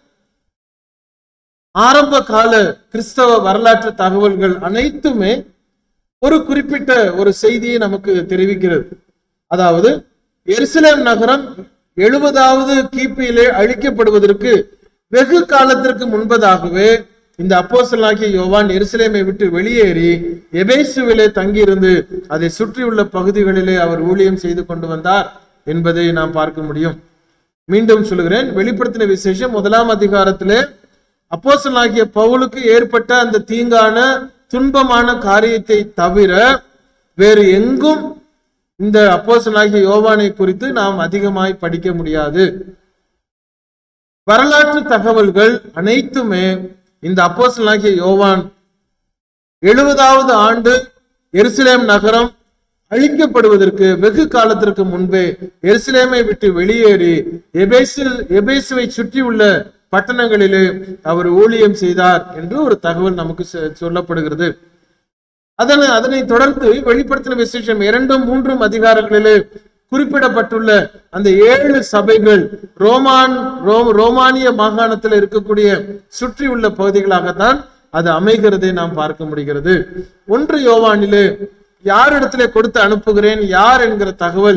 ஆரம்ப கால கிறிஸ்தவ வரலாற்று தகவல்கள் அனைத்துமே ஒரு குறிப்பிட்ட ஒரு செய்தியை நமக்கு தெரிவிக்கிறது அதாவது எருசலேம் நகரம் எழுபதாவது கிபியிலே அழிக்கப்படுவதற்கு வெகு காலத்திற்கு முன்பதாகவே இந்த அப்போஸ்தலனாகிய யோவான் எருசலேமை விட்டு வெளியேறி எபேசுவிலே தங்கியிருந்து அதை சுற்றியுள்ள பகுதிகளிலே அவர் ஊழியம் செய்து கொண்டு வந்தார் என்பதை நாம் பார்க்க முடியும் மீண்டும் சொல்லுகிறேன் வெளிப்படுத்தின விசேஷம் முதலாம் அதிகாரத்திலே அப்போஸ்தலனாகிய பவுலுக்கு ஏற்பட்ட அந்த தீங்கான துன்பமான காரியத்தை தவிர வேறு எங்கும் இந்த அப்போஸ்தலனாகிய யோவானை குறித்து நாம் அதிகமாய் படிக்க முடியாது வரலாற்று தகவல்கள் அனைத்துமே இந்த அப்போஸ்தலனாகிய யோவான் எழுபதாவது ஆண்டு எருசலேம் நகரம் அழிக்கப்படுவதற்கு வெகு காலத்திற்கு முன்பே எருசலேமை விட்டு வெளியேறி எபேசில் எபேசுவை சுற்றியுள்ள பட்டணங்களிலே அவர் ஊழியம் செய்தார் என்று ஒரு தகவல் நமக்கு சொ- சொல்லப்படுகிறது அதனை அதனை தொடர்ந்து வெளிப்படுத்தின விசேஷம் இரண்டும் மூன்றும் அதிகாரங்களிலே குறிப்பிடப்பட்டுள்ள அந்த ஏழு சபைகள் ரோமான் ரோ- ரோமானிய மாகாணத்தில் இருக்கக்கூடிய சுற்றியுள்ள பகுதிகளாகத்தான் அது அமைகிறதை நாம் பார்க்க முடிகிறது ஒன்று யோவானிலே யாரிடத்திலே கொடுத்து அனுப்புகிறேன் யார் என்கிற தகவல்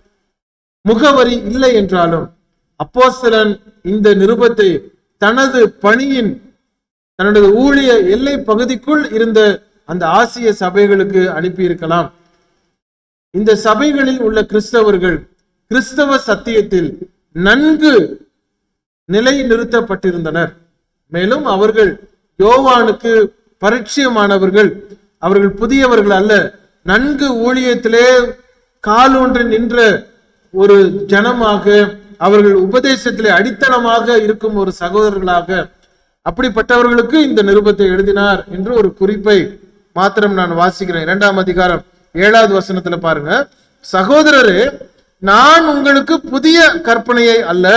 முகவரி இல்லை என்றாலும் அப்போஸ்தலன் இந்த நிருபத்தை தனது பணியின் தன்னுடைய ஊழிய எல்லை பகுதிக்குள் இருந்த அந்த ஆசிய சபைகளுக்கு அனுப்பியிருக்கலாம் இந்த சபைகளில் உள்ள கிறிஸ்தவர்கள் கிறிஸ்தவ சத்தியத்தில் நன்கு நிலை நிறுத்தப்பட்டிருந்தனர் மேலும் அவர்கள் யோவானுக்கு பரிச்சயமானவர்கள் அவர்கள் புதியவர்கள் அல்ல நன்கு ஊழியத்திலே காலூன்றி நின்ற ஒரு ஜனமாக அவர்கள் உபதேசத்திலே அடித்தளமாக இருக்கும் ஒரு சகோதரர்களாக அப்படிப்பட்டவர்களுக்கு இந்த நிருபத்தை எழுதினார் என்று ஒரு குறிப்பை மாத்திரம் நான் வாசிக்கிறேன் இரண்டாம் அதிகாரம் ஏழாவது வசனத்துல பாருங்க சகோதரரே நான் உங்களுக்கு புதிய கற்பனையை அல்ல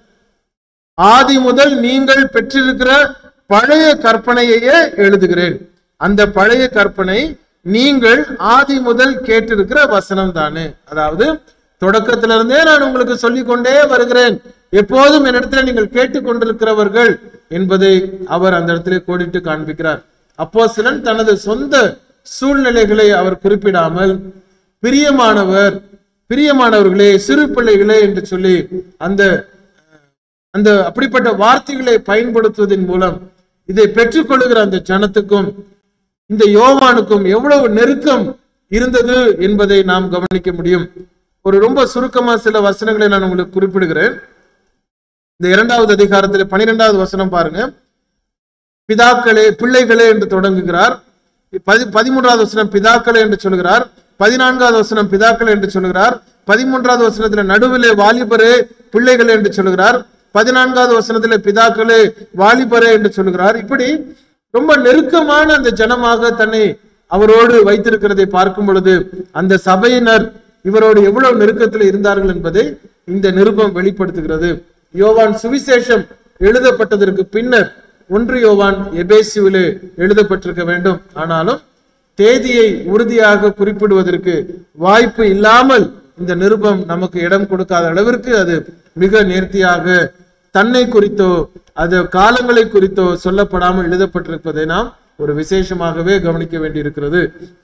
ஆதி முதல் நீங்கள் பெற்றிருக்கிற பழைய கற்பனையையே எழுதுகிறேன் அந்த பழைய கற்பனை நீங்கள் ஆதி முதல் கேட்டிருக்கிற வசனம் தானே அதாவது தொடக்கத்திலிருந்தே நான் உங்களுக்கு சொல்லிக் கொண்டே வருகிறேன் எப்போதும் என்னிடத்தில் நீங்கள் கேட்டுக்கொண்டிருக்கிறவர்கள் என்பதை அவர் அந்த இடத்திலே கோடிட்டு காண்பிக்கிறார் அப்போ சிலன் தனது சொந்த சூழ்நிலைகளை அவர் குறிப்பிடாமல் பிரியமானவர் பிரியமானவர்களே சிறு பிள்ளைகளே என்று சொல்லி அந்த அந்த அப்படிப்பட்ட வார்த்தைகளை பயன்படுத்துவதன் மூலம் இதை பெற்றுக்கொள்ளுகிற அந்த ஜனத்துக்கும் இந்த யோவானுக்கும் எவ்வளவு நெருக்கம் இருந்தது என்பதை நாம் கவனிக்க முடியும் ஒரு ரொம்ப சுருக்கமா சில வசனங்களை நான் உங்களுக்கு குறிப்பிடுகிறேன் இந்த இரண்டாவது அதிகாரத்தில் பனிரெண்டாவது வசனம் பாருங்க பிதாக்களே பிள்ளைகளே என்று தொடங்குகிறார் பதி பதிமூன்றாவது வசனம் பிதாக்களே என்று சொல்கிறார் பதினான்காவது வசனம் பிதாக்களே என்று சொல்கிறார் பதிமூன்றாவது வசனத்துல நடுவிலே வாலிபரே பிள்ளைகளே என்று சொல்கிறார் பதினான்காவது வசனத்திலே பிதாக்களே வாலிபரே என்று சொல்கிறார் இப்படி ரொம்ப நெருக்கமான அந்த ஜனமாக தன்னை அவரோடு வைத்திருக்கிறதை பார்க்கும் பொழுது அந்த சபையினர் இவரோடு எவ்வளவு நெருக்கத்தில் இருந்தார்கள் என்பதை இந்த நிருபம் வெளிப்படுத்துகிறது யோவான் சுவிசேஷம் எழுதப்பட்டதற்கு பின்னர் ஒன்று யோவான் எபேசுவிலே எழுதப்பட்டிருக்க வேண்டும் ஆனாலும் தேதியை உறுதியாக குறிப்பிடுவதற்கு வாய்ப்பு இல்லாமல் இந்த நிருபம் நமக்கு இடம் கொடுக்காத அளவிற்கு அது மிக நேர்த்தியாக தன்னை குறித்தோ அது காலங்களை குறித்தோ சொல்லப்படாமல் எழுதப்பட்டிருப்பதை நாம் ஒரு விசேஷமாகவே கவனிக்க வேண்டியிருக்கிறது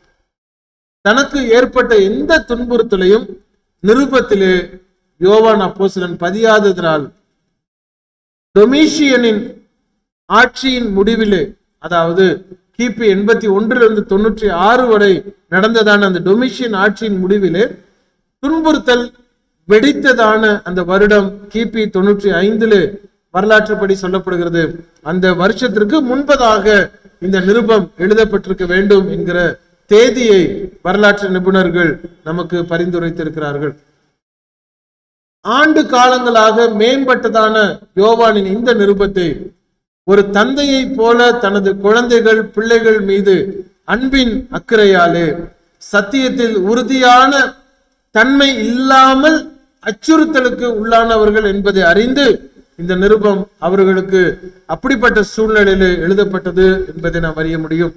தனக்கு ஏற்பட்ட எந்த துன்புறுத்தலையும் நிருபத்திலே யோவான் அப்போஸ்தலன் பதியாததினால் டொமிஷியனின் ஆட்சியின் முடிவிலே அதாவது கிபி எண்பத்தி ஒன்றிலிருந்து தொண்ணூற்றி ஆறு வரை நடந்ததான அந்த டொமிஷியன் ஆட்சியின் முடிவிலே துன்புறுத்தல் வெடித்ததான அந்த வருடம் கிபி தொண்ணூற்றி ஐந்திலே வரலாற்றுப்படி சொல்லப்படுகிறது அந்த வருஷத்திற்கு முன்பதாக இந்த நிருபம் எழுதப்பட்டிருக்க வேண்டும் என்கிற தேதியை வரலாற்று நிபுணர்கள் நமக்கு பரிந்துரைத்திருக்கிறார்கள் ஆண்டு காலங்களாக மேம்பட்டதான யோவானின் இந்த நிருபத்தை ஒரு தந்தையை போல தனது குழந்தைகள் பிள்ளைகள் மீது அன்பின் அக்கறையாலே சத்தியத்தில் உறுதியான தன்மை இல்லாமல் அச்சுறுத்தலுக்கு உள்ளானவர்கள் என்பதை அறிந்து இந்த நிருபம் அவர்களுக்கு அப்படிப்பட்ட சூழ்நிலையிலே எழுதப்பட்டது என்பதை நாம் அறிய முடியும்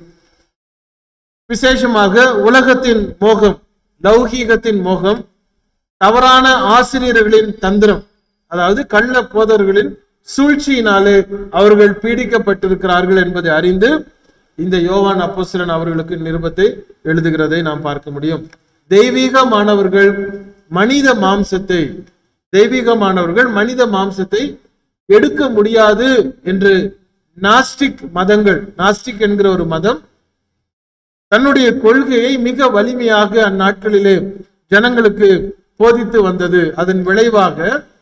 விசேஷமாக உலகத்தின் மோகம் லௌகீகத்தின் மோகம் தவறான ஆசிரியர்களின் தந்திரம் அதாவது கள்ள போதர்களின் சூழ்ச்சியினாலே அவர்கள் பீடிக்கப்பட்டிருக்கிறார்கள் என்பதை அறிந்து இந்த யோவான் அப்போஸ்தலன் அவர்களுக்கு நிருபத்தை எழுதுகிறதை நாம் பார்க்க முடியும் தெய்வீகமானவர்கள் மனித மாம்சத்தை தெய்வீகமானவர்கள் மனித மாம்சத்தை எடுக்க முடியாது என்று நாஸ்டிக் மதங்கள் நாஸ்டிக் என்கிற ஒரு மதம் தன்னுடைய கொள்கையை மிக வலிமையாக அந்நாட்களிலே ஜனங்களுக்கு போதித்து வந்தது அதன் விளைவாக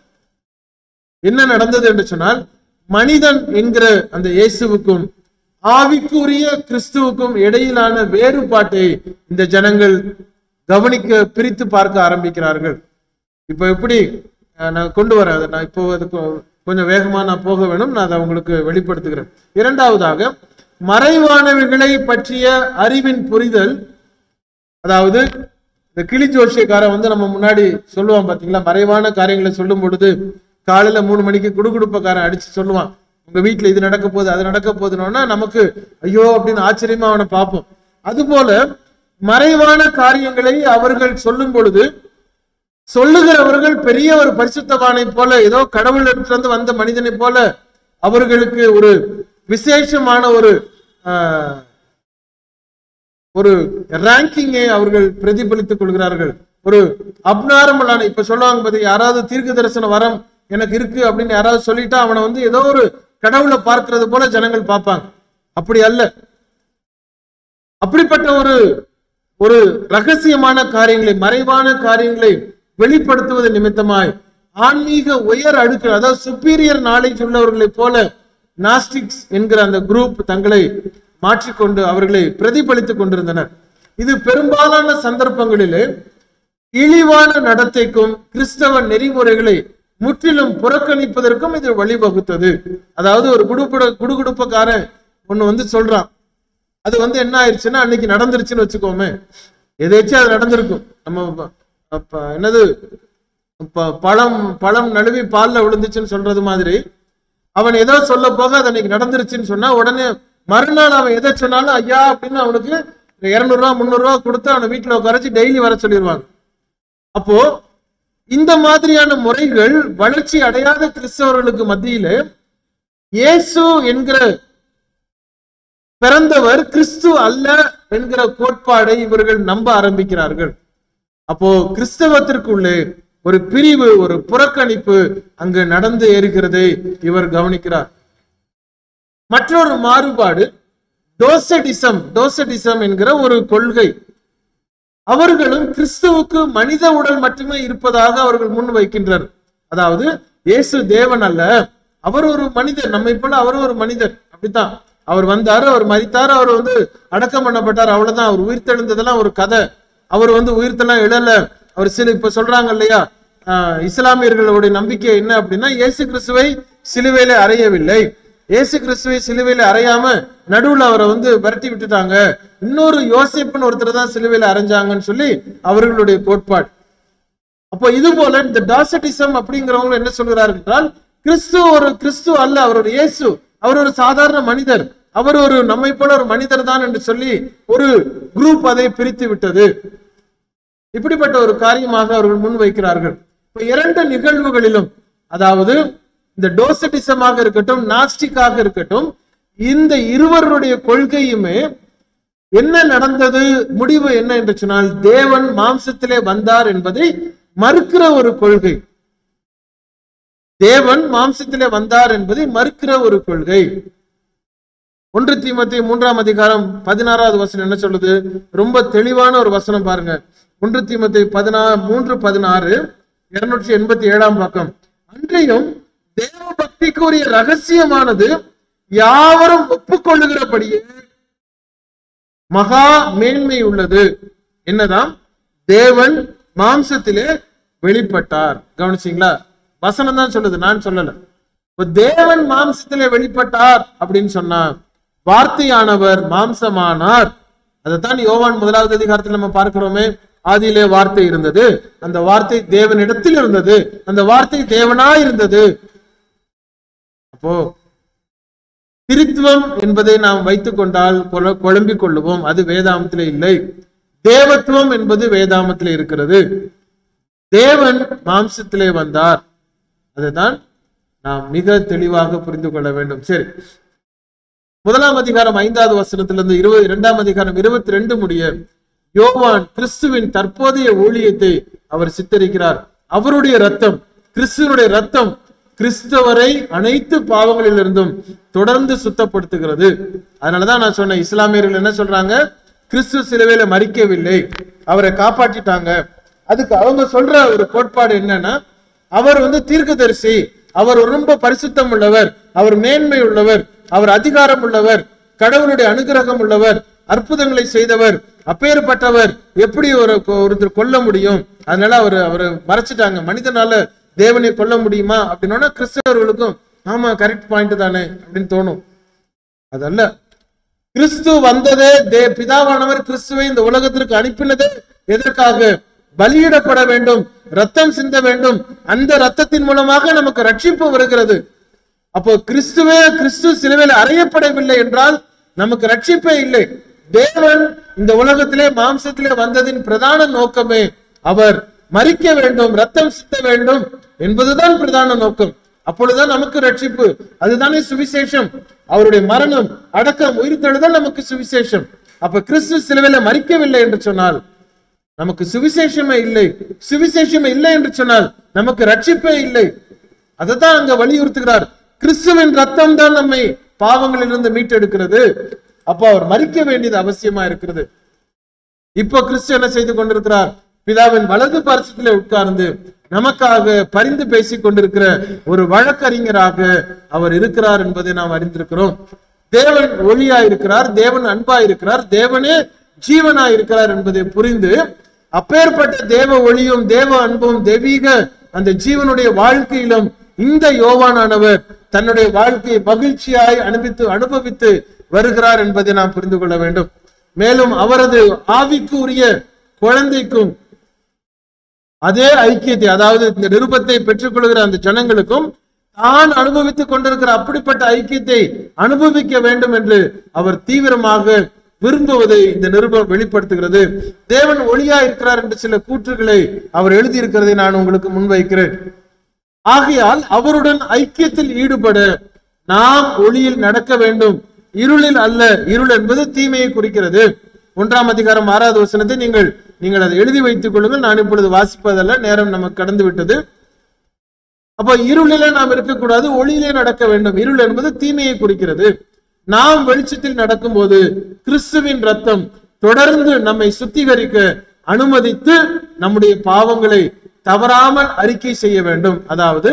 என்ன நடந்தது என்று சொன்னால் மனிதன் என்கிற அந்த இயேசுவுக்கும் ஆவிக்குரிய கிறிஸ்துவுக்கும் இடையிலான வேறுபாட்டை இந்த ஜனங்கள் கவனிக்க பிரித்து பார்க்க ஆரம்பிக்கிறார்கள் இப்போ எப்படி அஹ், நான் கொண்டு வரேன் அதை நான் இப்போ அதுக்கு கொஞ்சம் வேகமா நான் போக வேணும் நான் அதை உங்களுக்கு வெளிப்படுத்துகிறேன் இரண்டாவதாக மறைவானவைகளை பற்றிய அறிவின் புரிதல் அதாவது இந்த கிளி ஜோஷியக்காரன் வந்து நம்ம முன்னாடி சொல்லுவான் பாத்தீங்களா மறைவான காரியங்களை சொல்லும் பொழுது காலையில மூணு மணிக்கு குடுகுடுப்பக்காரன் அடிச்சு சொல்லுவான் உங்க வீட்டுல இது நடக்க போகுது அது நடக்க போகுதுன்னா நமக்கு ஐயோ அப்படின்னு ஆச்சரியமா அவனை பார்ப்போம் அதுபோல மறைவான காரியங்களை அவர்கள் சொல்லும் பொழுது சொல்லுகிறவர்கள் பெரிய ஒரு பரிசுத்தவானை போல ஏதோ கடவுளிடத்திலிருந்து வந்த மனிதனை போல அவர்களுக்கு ஒரு விசேஷமான ஒரு ஆஹ், ஒரு ரேங்கிங்கை அவர்கள் பிரதிபலித்துக் கொள்கிறார்கள் ஒரு அப்நார்மலான இப்ப சொல்லுவாங்க பாத்தி யாராவது தீர்க்க தரிசன வரம் எனக்கு இருக்கு அப்படின்னு யாராவது சொல்லிட்டா அவனை வந்து ஏதோ ஒரு கடவுளை பார்க்கிறது போல ஜனங்கள் பார்ப்பாங்க அப்படி அல்ல அப்படிப்பட்ட ஒரு ஒரு ரகசியமான காரியங்களை மறைவான காரியங்களை வெளிப்படுத்துவது நிமித்தமாய் ஆன்மீக உயர் அடுக்கு அதாவது சுப்பீரியர் நாலேஜ் உள்ளவர்களைப் போல நாஸ்டிக்ஸ் என்கிற அந்த குரூப் தங்களை மாற்றிக்கொண்டு அவர்களை பிரதிபலித்துக் கொண்டிருந்தனர் இது பெரும்பாலான சந்தர்ப்பங்களிலே இழிவான நடத்தைக்கும் கிறிஸ்தவ நெறிமுறைகளை முற்றிலும் புறக்கணிப்பதற்கும் இது வழிவகுத்தது அதாவது ஒரு குடுப்பட குடுகுடுப்பக்காரன் ஒண்ணு வந்து சொல்றான் அது வந்து என்ன ஆயிடுச்சுன்னா அன்னைக்கு நடந்துருச்சுன்னு வச்சுக்கோமே எதாச்சும் அது நடந்திருக்கும் நம்ம ப- அப்ப என்னது ப- பழம் பழம் நழுவி பால்ல விழுந்துச்சுன்னு சொல்றது மாதிரி அவன் ஏதோ சொல்ல போக அது அன்னைக்கு நடந்துருச்சுன்னு சொன்னா உடனே மறுநாள் அவன் எதை சொன்னாலும் ஐயா அப்படின்னு அவனுக்கு இருநூறு ரூபா முந்நூறு ரூபா கொடுத்து அவனை வீட்டுல உட்காரச்சு டெய்லி வர சொல்லிடுவாங்க அப்போ இந்த மாதிரியான முறைகள் வளர்ச்சி அடையாத கிறிஸ்தவர்களுக்கு மத்தியிலே இயேசு என்கிற பிறந்தவர் கிறிஸ்து அல்ல என்கிற கோட்பாடை இவர்கள் நம்ப ஆரம்பிக்கிறார்கள் அப்போ கிறிஸ்தவத்திற்குள்ளே ஒரு பிரிவு ஒரு புறக்கணிப்பு அங்கு நடந்து ஏறுகிறதை இவர் கவனிக்கிறார் மற்றொரு மாறுபாடு டோசடிசம் டோசடிசம் என்கிற ஒரு கொள்கை அவர்களும் கிறிஸ்துவுக்கு மனித உடல் மட்டுமே இருப்பதாக அவர்கள் முன் வைக்கின்றனர் அதாவது இயேசு தேவன் அல்ல அவர் ஒரு மனிதர் நம்மை போல அவர் ஒரு மனிதர் அப்படித்தான் அவர் வந்தாரு அவர் மரித்தாரு அவர் வந்து அடக்கம் பண்ணப்பட்டார் அவ்வளவுதான் அவர் உயிர்த்தெழுந்ததெல்லாம் ஒரு கதை அவர் வந்து உயிர்த்தெல்லாம் எழல அவர் சில இப்ப சொல்றாங்க இல்லையா ஆஹ் இஸ்லாமியர்களுடைய நம்பிக்கை என்ன அப்படின்னா இயேசு கிறிஸ்துவை சிலுவையில அறையவில்லை இயேசு கிறிஸ்துவை சிலுவையில அறையாம நடுவுல அவரை வந்து விரட்டி விட்டுட்டாங்க இன்னொரு யோசிப்புன்னு ஒருத்தர் தான் சிலுவையில அரைஞ்சாங்கன்னு சொல்லி அவர்களுடைய கோட்பாடு அப்போ இது போல இந்த டாசட்டிசம் அப்படிங்கிறவங்க என்ன சொல்கிறார் என்றால் கிறிஸ்து ஒரு கிறிஸ்து அல்ல அவர் ஒரு இயேசு அவர் ஒரு சாதாரண மனிதர் அவர் ஒரு நம்மை போல ஒரு மனிதர் தான் என்று சொல்லி ஒரு குரூப் அதை பிரித்து விட்டது இப்படிப்பட்ட ஒரு காரியமாக அவர்கள் முன்வைக்கிறார்கள் இப்ப இரண்டு நிகழ்வுகளிலும் அதாவது இந்த டோசட்டிசமாக இருக்கட்டும் நாஸ்டிக்காக இருக்கட்டும் இந்த இருவருடைய கொள்கையுமே என்ன நடந்தது முடிவு என்ன என்று சொன்னால் தேவன் மாம்சத்திலே வந்தார் என்பதை மறுக்கிற ஒரு கொள்கை தேவன் மாம்சத்திலே வந்தார் என்பதை மறுக்கிற ஒரு கொள்கை ஒன்று தீமத்தி மூன்றாம் அதிகாரம் பதினாறாவது வசனம் என்ன சொல்லுது ரொம்ப தெளிவான ஒரு வசனம் பாருங்க ஒன்று தீமத்தி பதினா மூன்று பதினாறு இருநூற்றி எண்பத்தி ஏழாம் பக்கம் அன்றையும் தேவ பக்திக்குரிய ரகசியமானது யாவரும் ஒப்புக்கொள்ளுகிறபடியே மகா மேன்மை உள்ளது என்னதான் தேவன் மாம்சத்திலே வெளிப்பட்டார் கவனிச்சீங்களா வசனம் தான் சொல்லுது நான் சொல்லல இப்ப தேவன் மாம்சத்திலே வெளிப்பட்டார் அப்படின்னு சொன்னா வார்த்தையானவர் மாம்சமானார் அதைத்தான் யோவான் முதலாவது அதிகாரத்தில் நம்ம பார்க்கிறோமே ஆதியிலே வார்த்தை இருந்தது அந்த வார்த்தை தேவனிடத்தில் இருந்தது அந்த வார்த்தை தேவனா இருந்தது அப்போ திரித்துவம் என்பதை நாம் வைத்துக் கொண்டால் குழ- குழம்பிக் கொள்ளுவோம் அது வேதாமத்திலே இல்லை தேவத்துவம் என்பது வேதாமத்திலே இருக்கிறது தேவன் மாம்சத்திலே வந்தார் அதுதான் நாம் மிக தெளிவாக புரிந்து கொள்ள வேண்டும் சரி முதலாம் அதிகாரம் ஐந்தாவது வசனத்திலிருந்து இருபது இரண்டாம் அதிகாரம் இருபத்தி ரெண்டு முடிய யோவான் கிறிஸ்துவின் தற்போதைய ஊழியத்தை அவர் சித்தரிக்கிறார் அவருடைய ரத்தம் கிறிஸ்துவனுடைய ரத்தம் கிறிஸ்தவரை அனைத்து பாவங்களிலிருந்தும் தொடர்ந்து சுத்தப்படுத்துகிறது அதனாலதான் நான் சொன்னேன் இஸ்லாமியர்கள் என்ன சொல்றாங்க கிறிஸ்து சிலுவையில மறிக்கவில்லை அவரை காப்பாற்றிட்டாங்க அதுக்கு அவங்க சொல்ற ஒரு கோட்பாடு என்னன்னா அவர் வந்து தீர்க்கதரிசி அவர் ரொம்ப பரிசுத்தம் உள்ளவர் அவர் மேன்மை உள்ளவர் அவர் அதிகாரம் உள்ளவர் கடவுளுடைய அனுகிரகம் உள்ளவர் அற்புதங்களை செய்தவர் அப்பேற்பட்டவர் எப்படி ஒரு ஒருத்தர் கொல்ல முடியும் அதனால அவர் அவர் மறைச்சிட்டாங்க மனிதனால தேவனை கொல்ல முடியுமா அப்படின்னா கிறிஸ்தவர்களுக்கும் ஆமா கரெக்ட் பாயிண்ட் தானே அப்படின்னு தோணும் அதல்ல கிறிஸ்து வந்ததே தே பிதாவானவர் கிறிஸ்துவை இந்த உலகத்திற்கு அனுப்பினதே எதற்காக பலியிடப்பட வேண்டும் ரத்தம் சிந்த வேண்டும் அந்த ரத்தத்தின் மூலமாக நமக்கு ரட்சிப்பு வருகிறது அப்போ கிறிஸ்துவே கிறிஸ்து சிலுவையில் அறையப்படவில்லை என்றால் நமக்கு ரட்சிப்பே இல்லை தேவன் இந்த உலகத்திலே மாம்சத்திலே வந்ததின் பிரதான நோக்கமே அவர் மறிக்க வேண்டும் ரத்தம் சிந்த வேண்டும் என்பதுதான் பிரதான நோக்கம் அப்பொழுதுதான் நமக்கு ரட்சிப்பு அதுதானே சுவிசேஷம் அவருடைய மரணம் அடக்கம் உயிர்த்தெழுதல் நமக்கு சுவிசேஷம் அப்ப கிறிஸ்து சிலுவையில மறிக்கவில்லை என்று சொன்னால் நமக்கு சுவிசேஷமே இல்லை சுவிசேஷமே இல்லை என்று சொன்னால் நமக்கு ரட்சிப்பே இல்லை அதைத்தான் அங்க வலியுறுத்துகிறார் கிறிஸ்துவின் ரத்தம் தான் நம்மை பாவங்களிலிருந்து மீட்டெடுக்கிறது அப்போ அவர் மறிக்க வேண்டியது அவசியமா இருக்கிறது இப்போ கிறிஸ்து என்ன செய்து கொண்டிருக்கிறார் பிதாவின் வலது பார்சத்திலே உட்கார்ந்து நமக்காக பரிந்து பேசிக் கொண்டிருக்கிற ஒரு வழக்கறிஞராக அவர் இருக்கிறார் என்பதை நாம் அறிந்திருக்கிறோம் தேவன் ஒளியா இருக்கிறார் தேவன் அன்பா இருக்கிறார் தேவனே ஜீவனா இருக்கிறார் என்பதை புரிந்து அப்பேற்பட்ட தேவ ஒளியும் தேவ அன்பும் தெய்வீக அந்த ஜீவனுடைய வாழ்க்கையிலும் இந்த யோவானானவர் தன்னுடைய வாழ்க்கையை மகிழ்ச்சியாய் அனுபவித்து அனுபவித்து வருகிறார் என்பதை நாம் புரிந்து கொள்ள வேண்டும் மேலும் அவரது ஆவிக்கு உரிய குழந்தைக்கும் அதே ஐக்கியத்தை அதாவது இந்த நிருபத்தை பெற்றுக்கொள்கிற அந்த ஜனங்களுக்கும் தான் அனுபவித்துக் கொண்டிருக்கிற அப்படிப்பட்ட ஐக்கியத்தை அனுபவிக்க வேண்டும் என்று அவர் தீவிரமாக விரும்புவதை இந்த நிருபம் வெளிப்படுத்துகிறது தேவன் ஒளியா இருக்கிறார் என்று சில கூற்றுகளை அவர் எழுதியிருக்கிறதை நான் உங்களுக்கு முன்வைக்கிறேன் ஆகையால் அவருடன் ஐக்கியத்தில் ஈடுபட நாம் ஒளியில் நடக்க வேண்டும் இருளில் அல்ல இருள் என்பது தீமையை குறிக்கிறது ஒன்றாம் அதிகாரம் ஆறாவது வசனத்தை நீங்கள் நீங்கள் அதை எழுதி வைத்துக் கொள்ளுங்கள் நான் இப்பொழுது வாசிப்பதல்ல நேரம் நமக்கு கடந்து விட்டது அப்போ இருளிலே நாம் இருக்கக்கூடாது ஒளியிலே நடக்க வேண்டும் இருள் என்பது தீமையை குறிக்கிறது நாம் வெளிச்சத்தில் நடக்கும்போது கிறிஸ்துவின் ரத்தம் தொடர்ந்து நம்மை சுத்திகரிக்க அனுமதித்து நம்முடைய பாவங்களை தவறாமல் அறிக்கை செய்ய வேண்டும் அதாவது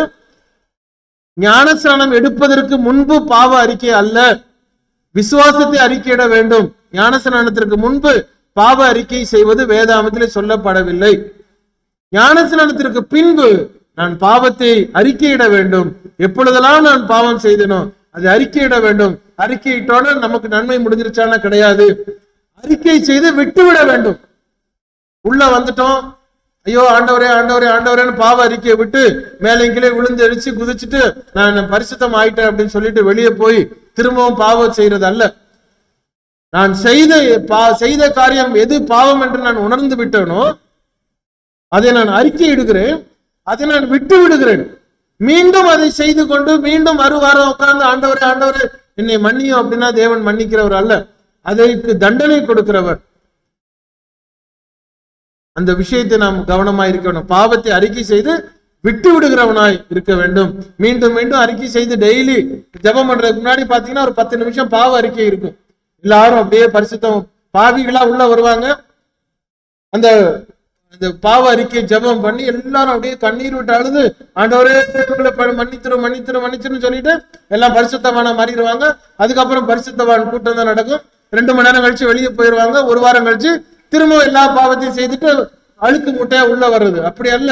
ஞானஸ்நானம் எடுப்பதற்கு முன்பு பாவ அறிக்கை அல்ல விசுவாசத்தை அறிக்கையிட வேண்டும் ஞானஸ்நானத்திற்கு முன்பு பாவ அறிக்கை செய்வது வேதாமத்திலே சொல்லப்படவில்லை ஞானஸ்நானத்திற்கு பின்பு நான் பாவத்தை அறிக்கையிட வேண்டும் எப்பொழுதெல்லாம் நான் பாவம் செய்தனோ அதை அறிக்கையிட வேண்டும் அறிக்கையிட்டோட நமக்கு நன்மை முடிஞ்சிருச்சானா கிடையாது அறிக்கை செய்து விட்டுவிட வேண்டும் உள்ள வந்துட்டோம் ஐயோ ஆண்டவரே ஆண்டவரே ஆண்டவரேன்னு பாவ அறிக்கையை விட்டு மேலே கீழே விழுந்து அடிச்சு குதிச்சுட்டு நான் பரிசுத்தம் ஆயிட்டேன் அப்படின்னு சொல்லிட்டு வெளியே போய் திரும்பவும் பாவம் செய்யறது அல்ல நான் செய்த பா- செய்த காரியம் எது பாவம் என்று நான் உணர்ந்து விட்டேனோ அதை நான் அறிக்கை இடுகிறேன் அதை நான் விட்டு விடுகிறேன் மீண்டும் அதை செய்து கொண்டு மீண்டும் மறுவாரம் உட்கார்ந்து ஆண்டவரே ஆண்டவரே என்னை மன்னியும் அப்படின்னா தேவன் மன்னிக்கிறவர் அல்ல அதற்கு தண்டனை கொடுக்கிறவர் அந்த விஷயத்தை நாம் கவனமா இருக்கணும் பாவத்தை அறிக்கை செய்து விட்டு விடுகிறவனாய் இருக்க வேண்டும் மீண்டும் மீண்டும் அறிக்கை செய்து டெய்லி ஜெபம் பண்றதுக்கு முன்னாடி பாத்தீங்கன்னா ஒரு பத்து நிமிஷம் பாவ அறிக்கை இருக்கும் எல்லாரும் அப்படியே பரிசுத்தம் பாவிகளா உள்ள வருவாங்க அந்த அந்த பாவ அறிக்கை ஜெபம் பண்ணி எல்லாரும் அப்படியே கண்ணீர் விட்டு அழுது ஆண்டவரே இவங்களை ப- மன்னித்திரும் மன்னித்திரும் மன்னிச்சிரும் சொல்லிட்டு எல்லாம் பரிசுத்தவானா மாறிடுவாங்க அதுக்கப்புறம் பரிசுத்தவான் கூட்டம் தான் நடக்கும் ரெண்டு மணி நேரம் கழிச்சு வெளியே போயிடுவாங்க ஒரு வாரம் கழிச்சு திரும்ப எல்லா பாவத்தையும் செய்துட்டு அழுக்கு முட்டையா உள்ள வர்றது அப்படி அல்ல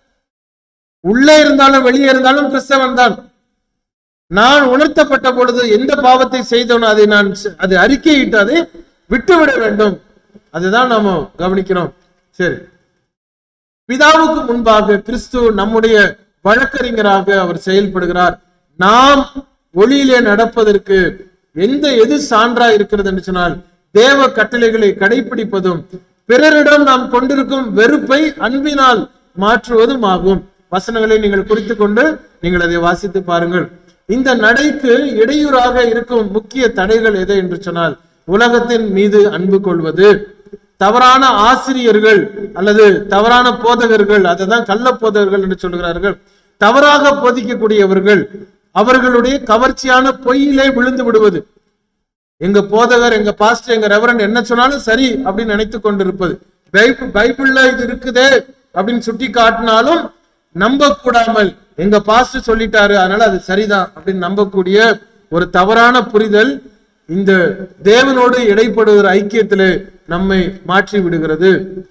உள்ளே இருந்தாலும் வெளியே இருந்தாலும் கிறிஸ்தவன் தான் நான் உணர்த்தப்பட்ட பொழுது எந்த பாவத்தை செய்தோனோ அதை நான் செ- அது அறிக்கையிட்டு அதை விட்டுவிட வேண்டும் அதுதான் நாம கவனிக்கிறோம் சரி பிதாவுக்கு முன்பாக கிறிஸ்து நம்முடைய வழக்கறிஞராக அவர் செயல்படுகிறார் நாம் ஒளியிலே நடப்பதற்கு எந்த எது சான்றா இருக்கிறது என்று சொன்னால் தேவ கட்டளைகளை கடைபிடிப்பதும் பிறரிடம் நாம் கொண்டிருக்கும் வெறுப்பை அன்பினால் மாற்றுவதும் ஆகும் வசனங்களை நீங்கள் குறித்து கொண்டு நீங்கள் அதை வாசித்து பாருங்கள் இந்த நடைக்கு இடையூறாக இருக்கும் முக்கிய தடைகள் எது என்று சொன்னால் உலகத்தின் மீது அன்பு கொள்வது தவறான ஆசிரியர்கள் அல்லது தவறான போதகர்கள் அதுதான் கள்ள போதகர்கள் என்று சொல்கிறார்கள் தவறாக போதிக்கக்கூடியவர்கள் அவர்களுடைய கவர்ச்சியான பொய்யிலே விழுந்து விடுவது எங்க போதகர் எங்க பாஸ்டர் எங்க ரெவரண்ட் என்ன சொன்னாலும் சரி அப்படின்னு நினைத்து கொண்டிருப்பது பைபிள் பைபிள்ல இது இருக்குதே அப்படின்னு சுட்டி காட்டினாலும் நம்ப கூடாமல் எங்க பாஸ்டர் சொல்லிட்டாரு அதனால அது சரிதான் அப்படின்னு நம்பக்கூடிய ஒரு தவறான புரிதல் இந்த தேவனோடு இடைப்படுகிற ஐக்கியத்திலே நம்மை மாற்றி விடுகிறது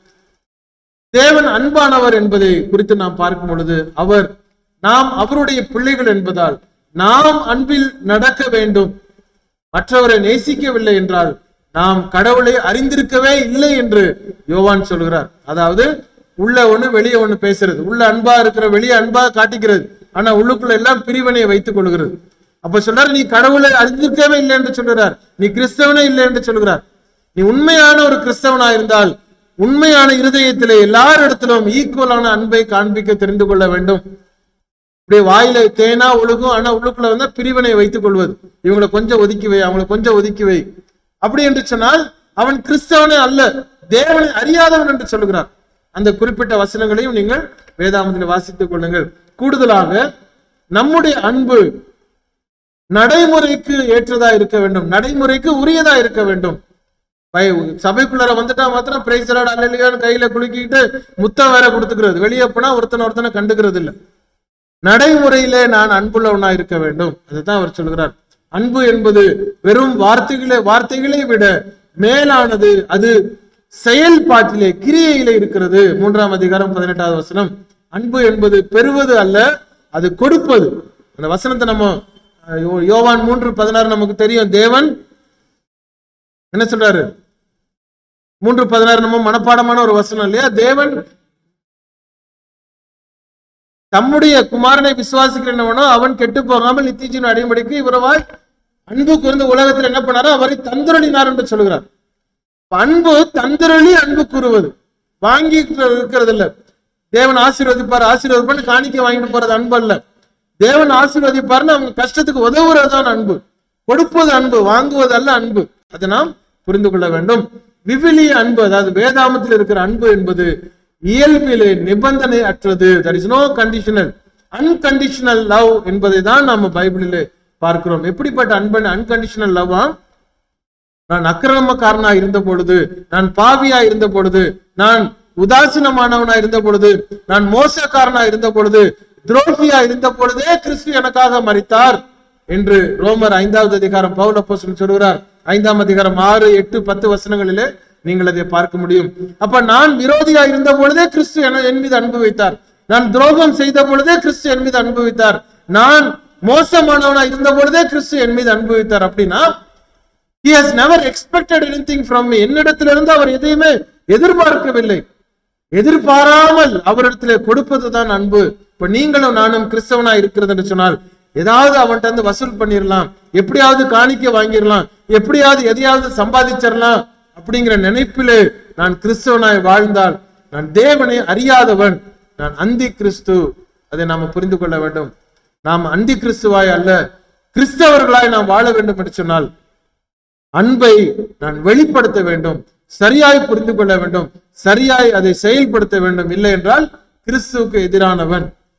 தேவன் அன்பானவர் என்பதை குறித்து நாம் பார்க்கும் பொழுது அவர் நாம் அவருடைய பிள்ளைகள் என்பதால் நாம் அன்பில் நடக்க வேண்டும் மற்றவரை நேசிக்கவில்லை என்றால் நாம் கடவுளை அறிந்திருக்கவே இல்லை என்று யோவான் சொல்கிறார் அதாவது உள்ள ஒண்ணு வெளியே ஒண்ணு பேசுறது உள்ள அன்பா இருக்கிற வெளியே அன்பா காட்டிக்கிறது ஆனா உள்ளுக்குள்ள எல்லாம் பிரிவினையை வைத்துக் கொள்கிறது அப்ப சொல்றாரு நீ கடவுளை அறிந்திருக்கவே இல்லை என்று சொல்கிறார் நீ கிறிஸ்தவனே இல்லை என்று சொல்கிறார் நீ உண்மையான ஒரு கிறிஸ்தவனா இருந்தால் உண்மையான இருதயத்திலே எல்லாரிடத்திலும் ஈக்குவலான அன்பை காண்பிக்க தெரிந்து கொள்ள வேண்டும் இப்படியே வாயில தேனா ஒழுகும் ஆனா உள்ளுக்குள்ள வந்தா பிரிவினை வைத்துக் கொள்வது இவங்களை கொஞ்சம் ஒதுக்கி வை அவங்களை கொஞ்சம் ஒதுக்கி வை அப்படி என்று சொன்னால் அவன் கிறிஸ்தவனே அல்ல தேவனை அறியாதவன் என்று சொல்லுகிறார் அந்த குறிப்பிட்ட வசனங்களையும் நீங்கள் வேதாமத்தில் வாசித்துக் கொள்ளுங்கள் கூடுதலாக நம்முடைய அன்பு நடைமுறைக்கு ஏற்றதா இருக்க வேண்டும் நடைமுறைக்கு உரியதா இருக்க வேண்டும் பய- சபைக்குள்ளார வந்துட்டா மாத்திரம் பிரைசலாட் அல்லையான்னு கையில குலுக்கிட்டு முத்தம் வேற கொடுத்துக்கிறது வெளியே போனா ஒருத்தனை ஒருத்தனை கண்டுக்கிறது இல்ல நடைமுறையிலே நான் அன்புள்ளவனா இருக்க வேண்டும் அதுதான் அவர் சொல்கிறார் அன்பு என்பது வெறும் வார்த்தைகளே வார்த்தைகளை விட மேலானது அது செயல்பாட்டிலே கிரியையிலே இருக்கிறது மூன்றாம் அதிகாரம் பதினெட்டாவது வசனம் அன்பு என்பது பெறுவது அல்ல அது கொடுப்பது அந்த வசனத்தை நம்ம அஹ், யோ- யோவான் மூன்று பதினாறு நமக்கு தெரியும் தேவன் என்ன சொல்றாரு மூன்று பதினாறு நம்ம மனப்பாடமான ஒரு வசனம் இல்லையா தேவன் தம்முடைய குமாரனை விசுவாசிக்கிறவனோ அவன் கெட்டு போகாமல் நித்திஜீவன் அடையும்படிக்கு இவரவாய் அன்பு கூர்ந்து உலகத்தில் என்ன பண்ணாரோ அவரை தந்திரளினார் என்று சொல்கிறார் அன்பு தந்திரளி அன்பு கூறுவது வாங்கி இருக்கிறது இல்ல தேவன் ஆசீர்வதிப்பார் ஆசீர்வதிப்பார் காணிக்க வாங்கிட்டு போறது அன்பு அல்ல தேவன் ஆசீர்வதிப்பார்னு அவங்க கஷ்டத்துக்கு உதவுறதுதான் அன்பு கொடுப்பது அன்பு வாங்குவது அல்ல அன்பு அதை நாம் புரிந்து கொள்ள வேண்டும் விவிலிய அன்பு அதாவது வேதாமத்தில் இருக்கிற அன்பு என்பது இயல்பிலே நிபந்தனை அற்றது that is no conditional unconditional love என்பதை தான் நாம பைபிளிலே பார்க்கிறோம் எப்படிப்பட்ட அன்பன் அன்கண்டிஷனல் லவ்வா நான் அக்கிரமக்காரனா இருந்த பொழுது நான் பாவியா இருந்த பொழுது நான் உதாசீனமானவனா இருந்த பொழுது நான் மோசக்காரனா இருந்த பொழுது துரோகியா இருந்த பொழுதே கிறிஸ்து எனக்காக மரித்தார் என்று ரோமர் ஐந்தாவது அதிகாரம் பவுல் அப்போஸ்தலன் சொல்கிறார் ஐந்தாம் அதிகாரம் ஆறு எட்டு பத்து வசனங்களிலே நீங்கள் அதை பார்க்க முடியும் அப்ப நான் விரோதியா இருந்த பொழுதே கிறிஸ்து என என் மீது அன்பு வைத்தார் நான் துரோகம் செய்த பொழுதே கிறிஸ்து என் மீது அன்பு வைத்தார் நான் மோசமானவனா இருந்த பொழுதே கிறிஸ்து என் மீது அன்பு வைத்தார் அப்படின்னா he has never expected anything from me என்னிடத்திலிருந்து அவர் எதையுமே எதிர்பார்க்கவில்லை எதிர்பாராமல் அவரிடத்திலே கொடுப்பதுதான் அன்பு இப்ப நீங்களும் நானும் கிறிஸ்தவனா இருக்கிறது என்று சொன்னால் ஏதாவது அவன்கிட்ட இருந்து வசூல் பண்ணிடலாம் எப்படியாவது காணிக்க வாங்கிடலாம் எப்படியாவது எதையாவது சம்பாதிச்சிடலாம் அப்படிங்கிற நினைப்பிலே நான் கிறிஸ்தவனாய் வாழ்ந்தால் நான் தேவனை அறியாதவன் நான் அந்தி கிறிஸ்து அதை நாம புரிந்து கொள்ள வேண்டும் நாம் அந்தி கிறிஸ்துவாய் அல்ல கிறிஸ்தவர்களாய் நாம் வாழ வேண்டும் என்று சொன்னால் அன்பை நான் வெளிப்படுத்த வேண்டும் சரியாய் புரிந்து கொள்ள வேண்டும் சரியாய் அதை செயல்படுத்த வேண்டும் இல்லை என்றால் கிறிஸ்துவுக்கு எதிரானவன்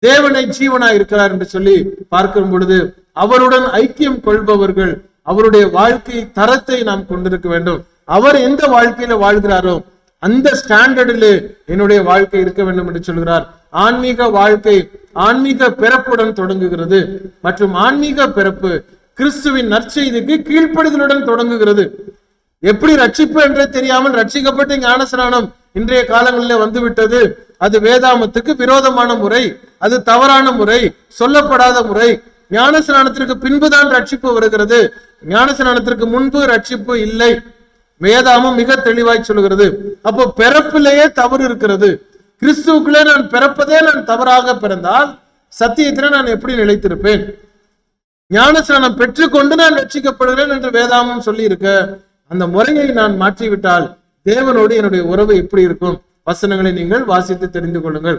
தேவனை ஜீவனாய் இருக்கிறார் என்று சொல்லி பார்க்கும் பொழுது அவருடன் ஐக்கியம் கொள்பவர்கள் அவருடைய வாழ்க்கை தரத்தை நாம் கொண்டிருக்க வேண்டும் அவர் எந்த வாழ்க்கையில வாழ்கிறாரோ அந்த ஸ்டாண்டர்டிலே என்னுடைய வாழ்க்கை இருக்க வேண்டும் என்று சொல்கிறார் ஆன்மீக வாழ்க்கை ஆன்மீக பிறப்புடன் தொடங்குகிறது மற்றும் ஆன்மீக பிறப்பு கிறிஸ்துவின் நற்செய்திக்கு கீழ்ப்படிதலுடன் தொடங்குகிறது எப்படி ரட்சிப்பு என்றே தெரியாமல் ரட்சிக்கப்பட்ட ஞானஸ்நானம் இன்றைய காலங்களிலே வந்துவிட்டது அது வேதாமத்துக்கு விரோதமான முறை அது தவறான முறை சொல்லப்படாத முறை ஞானஸ்நானத்திற்கு பின்புதான் ரட்சிப்பு வருகிறது ஞானஸ்நானத்திற்கு முன்பு ரட்சிப்பு இல்லை வேதாமம் மிக தெளிவாய் சொல்கிறது அப்போ பிறப்பிலேயே தவறு இருக்கிறது கிறிஸ்துவுக்குள்ளே நான் பிறப்பதே நான் தவறாக பிறந்தால் சத்தியத்திலே நான் எப்படி நிலைத்திருப்பேன் ஞானஸ்நானம் பெற்றுக்கொண்டு நான் ரட்சிக்கப்படுகிறேன் என்று வேதாமம் சொல்லி இருக்க அந்த முறையை நான் மாற்றிவிட்டால் தேவனோடு என்னுடைய உறவு எப்படி இருக்கும் வசனங்களை நீங்கள் வாசித்து தெரிந்து கொள்ளுங்கள்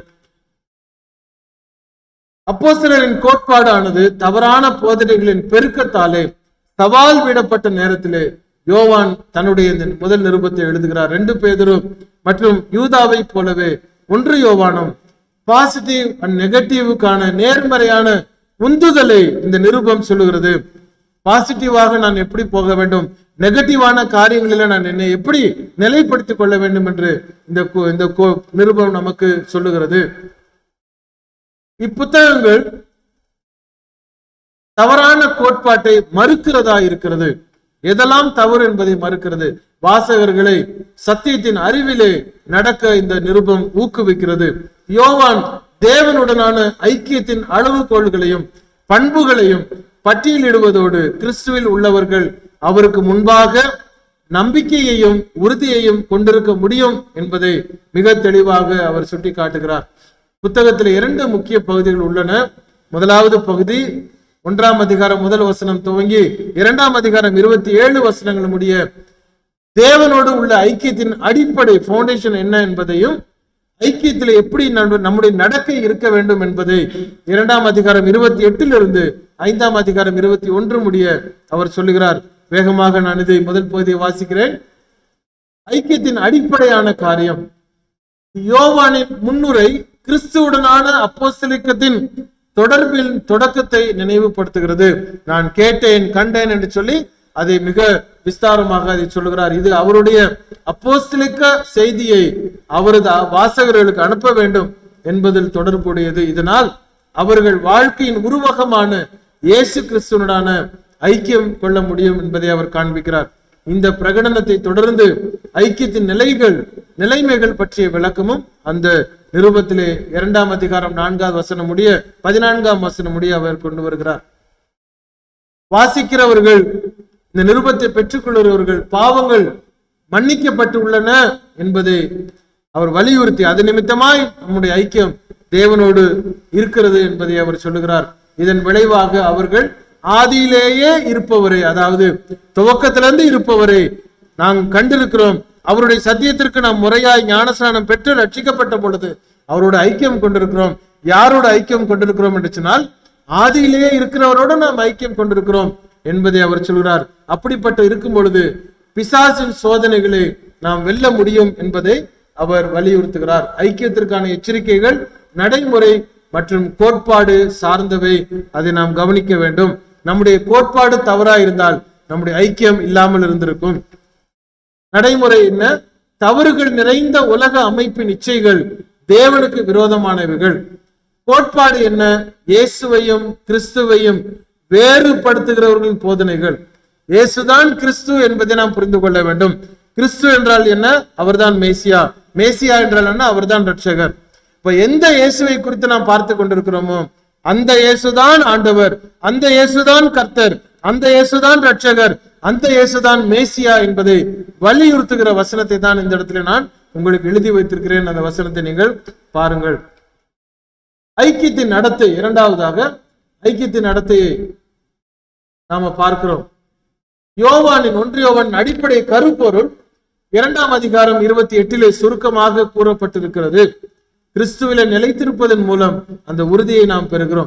அப்போஸ்தலரின் கோட்பாடானது தவறான போதனைகளின் பெருக்கத்தாலே சவால் விடப்பட்ட நேரத்திலே யோவான் தன்னுடைய இந்த முதல் நிருபத்தை எழுதுகிறார் ரெண்டு பேதரும் மற்றும் யூதாவை போலவே ஒன்று யோவானும் பாசிட்டிவ் அண்ட் நெகட்டிவுக்கான நேர்மறையான உந்துதலை இந்த நிருபம் சொல்லுகிறது பாசிட்டிவாக நான் எப்படி போக வேண்டும் நெகட்டிவான காரியங்களில நான் என்னை எப்படி நிலைப்படுத்திக் கொள்ள வேண்டும் என்று இந்த கு- இந்த கு- நிருபம் நமக்கு சொல்லுகிறது இப்புத்தகங்கள் தவறான கோட்பாட்டை மறுக்கிறதா இருக்கிறது எதெல்லாம் தவறு என்பதை மறுக்கிறது வாசகர்களை சத்தியத்தின் அறிவிலே நடக்க இந்த நிருபம் ஊக்குவிக்கிறது யோவான் தேவனுடனான ஐக்கியத்தின் அளவுகோல்களையும் பண்புகளையும் பட்டியலிடுவதோடு கிறிஸ்துவில் உள்ளவர்கள் அவருக்கு முன்பாக நம்பிக்கையையும் உறுதியையும் கொண்டிருக்க முடியும் என்பதை மிக தெளிவாக அவர் சுட்டிக்காட்டுகிறார் புத்தகத்தில் இரண்டு முக்கிய பகுதிகள் உள்ளன முதலாவது பகுதி ஒன்றாம் அதிகாரம் முதல் வசனம் துவங்கி இரண்டாம் அதிகாரம் இருபத்தி ஏழு வசனங்கள் முடிய தேவனோடு உள்ள ஐக்கியத்தின் அடிப்படை ஃபவுண்டேஷன் என்ன என்பதையும் ஐக்கியத்தில் எப்படி நம்ம- நம்முடைய நடக்கை இருக்க வேண்டும் என்பதை இரண்டாம் அதிகாரம் இருபத்தி எட்டிலிருந்து ஐந்தாம் அதிகாரம் இருபத்தி ஒன்று முடிய அவர் சொல்லுகிறார் வேகமாக நான் இதை முதல் பகுதியை வாசிக்கிறேன் ஐக்கியத்தின் அடிப்படையான காரியம் யோவானின் முன்னுரை கிறிஸ்துவுடனான அப்போஸ்தலிக்கத்தின் தொடர்பின் தொடக்கத்தை நினைவுபடுத்துகிறது நான் கேட்டேன் கண்டேன் என்று சொல்லி அதை மிக விஸ்தாரமாக அதை சொல்லுகிறார் இது அவருடைய அப்போஸ்தலிக்க செய்தியை அவரது வாசகர்களுக்கு அனுப்ப வேண்டும் என்பதில் தொடர்புடையது இதனால் அவர்கள் வாழ்க்கையின் உருவகமான இயேசு கிறிஸ்துவனுடான ஐக்கியம் கொள்ள முடியும் என்பதை அவர் காண்பிக்கிறார் இந்த பிரகடனத்தை தொடர்ந்து ஐக்கியத்தின் நிலைகள் நிலைமைகள் பற்றிய விளக்கமும் அந்த நிருபத்திலே இரண்டாம் அதிகாரம் நான்காவது வசனம் முடிய பதினான்காம் வசனம் முடிய அவர் கொண்டு வருகிறார் வாசிக்கிறவர்கள் இந்த நிருபத்தை பெற்றுக்கொள்கிறவர்கள் பாவங்கள் மன்னிக்கப்பட்டு உள்ளன என்பதை அவர் வலியுறுத்தி அது நிமித்தமாய் நம்முடைய ஐக்கியம் தேவனோடு இருக்கிறது என்பதை அவர் சொல்லுகிறார் இதன் விளைவாக அவர்கள் ஆதியிலேயே இருப்பவரை அதாவது துவக்கத்திலிருந்து இருப்பவரை நாம் கண்டிருக்கிறோம் அவருடைய சத்தியத்திற்கு நாம் முறையாய் ஞானஸ்நானம் பெற்று ரட்சிக்கப்பட்ட பொழுது அவரோட ஐக்கியம் கொண்டிருக்கிறோம் யாரோட ஐக்கியம் கொண்டிருக்கிறோம் என்று சொன்னால் ஆதியிலேயே இருக்கிறவரோடு நாம் ஐக்கியம் கொண்டிருக்கிறோம் என்பதை அவர் சொல்கிறார் அப்படிப்பட்ட இருக்கும் பொழுது பிசாசின் சோதனைகளை நாம் வெல்ல முடியும் என்பதை அவர் வலியுறுத்துகிறார் ஐக்கியத்திற்கான எச்சரிக்கைகள் நடைமுறை மற்றும் கோட்பாடு சார்ந்தவை அதை நாம் கவனிக்க வேண்டும் நம்முடைய கோட்பாடு தவறா இருந்தால் நம்முடைய ஐக்கியம் இல்லாமல் இருந்திருக்கும் நடைமுறை என்ன தவறுகள் நிறைந்த உலக அமைப்பின் இச்சைகள் தேவனுக்கு விரோதமானவைகள் கோட்பாடு என்ன இயேசுவையும் கிறிஸ்துவையும் வேறுபடுத்துகிறவர்களின் போதனைகள் இயேசுதான் கிறிஸ்து என்பதை நாம் புரிந்து கொள்ள வேண்டும் கிறிஸ்து என்றால் என்ன அவர்தான் மேசியா மேசியா என்றால் என்ன அவர்தான் ரட்சகர் இப்ப எந்த இயேசுவை குறித்து நாம் பார்த்து கொண்டிருக்கிறோமோ அந்த இயேசுதான் ஆண்டவர் அந்த இயேசுதான் கர்த்தர் அந்த இயேசுதான் ரட்சகர் அந்த இயேசுதான் மேசியா என்பதை வலியுறுத்துகிற வசனத்தை தான் இந்த இடத்துல நான் உங்களுக்கு எழுதி வைத்திருக்கிறேன் அந்த வசனத்தை நீங்கள் பாருங்கள் ஐக்கியத்தின் நடத்தை இரண்டாவதாக ஐக்கியத்தின் நடத்தையை நாம பார்க்கிறோம் யோவானின் ஒன்றியோவன் அடிப்படை கருப்பொருள் இரண்டாம் அதிகாரம் இருபத்தி எட்டிலே சுருக்கமாக கூறப்பட்டிருக்கிறது கிறிஸ்துவில நிலைத்திருப்பதன் மூலம் அந்த உறுதியை நாம் பெறுகிறோம்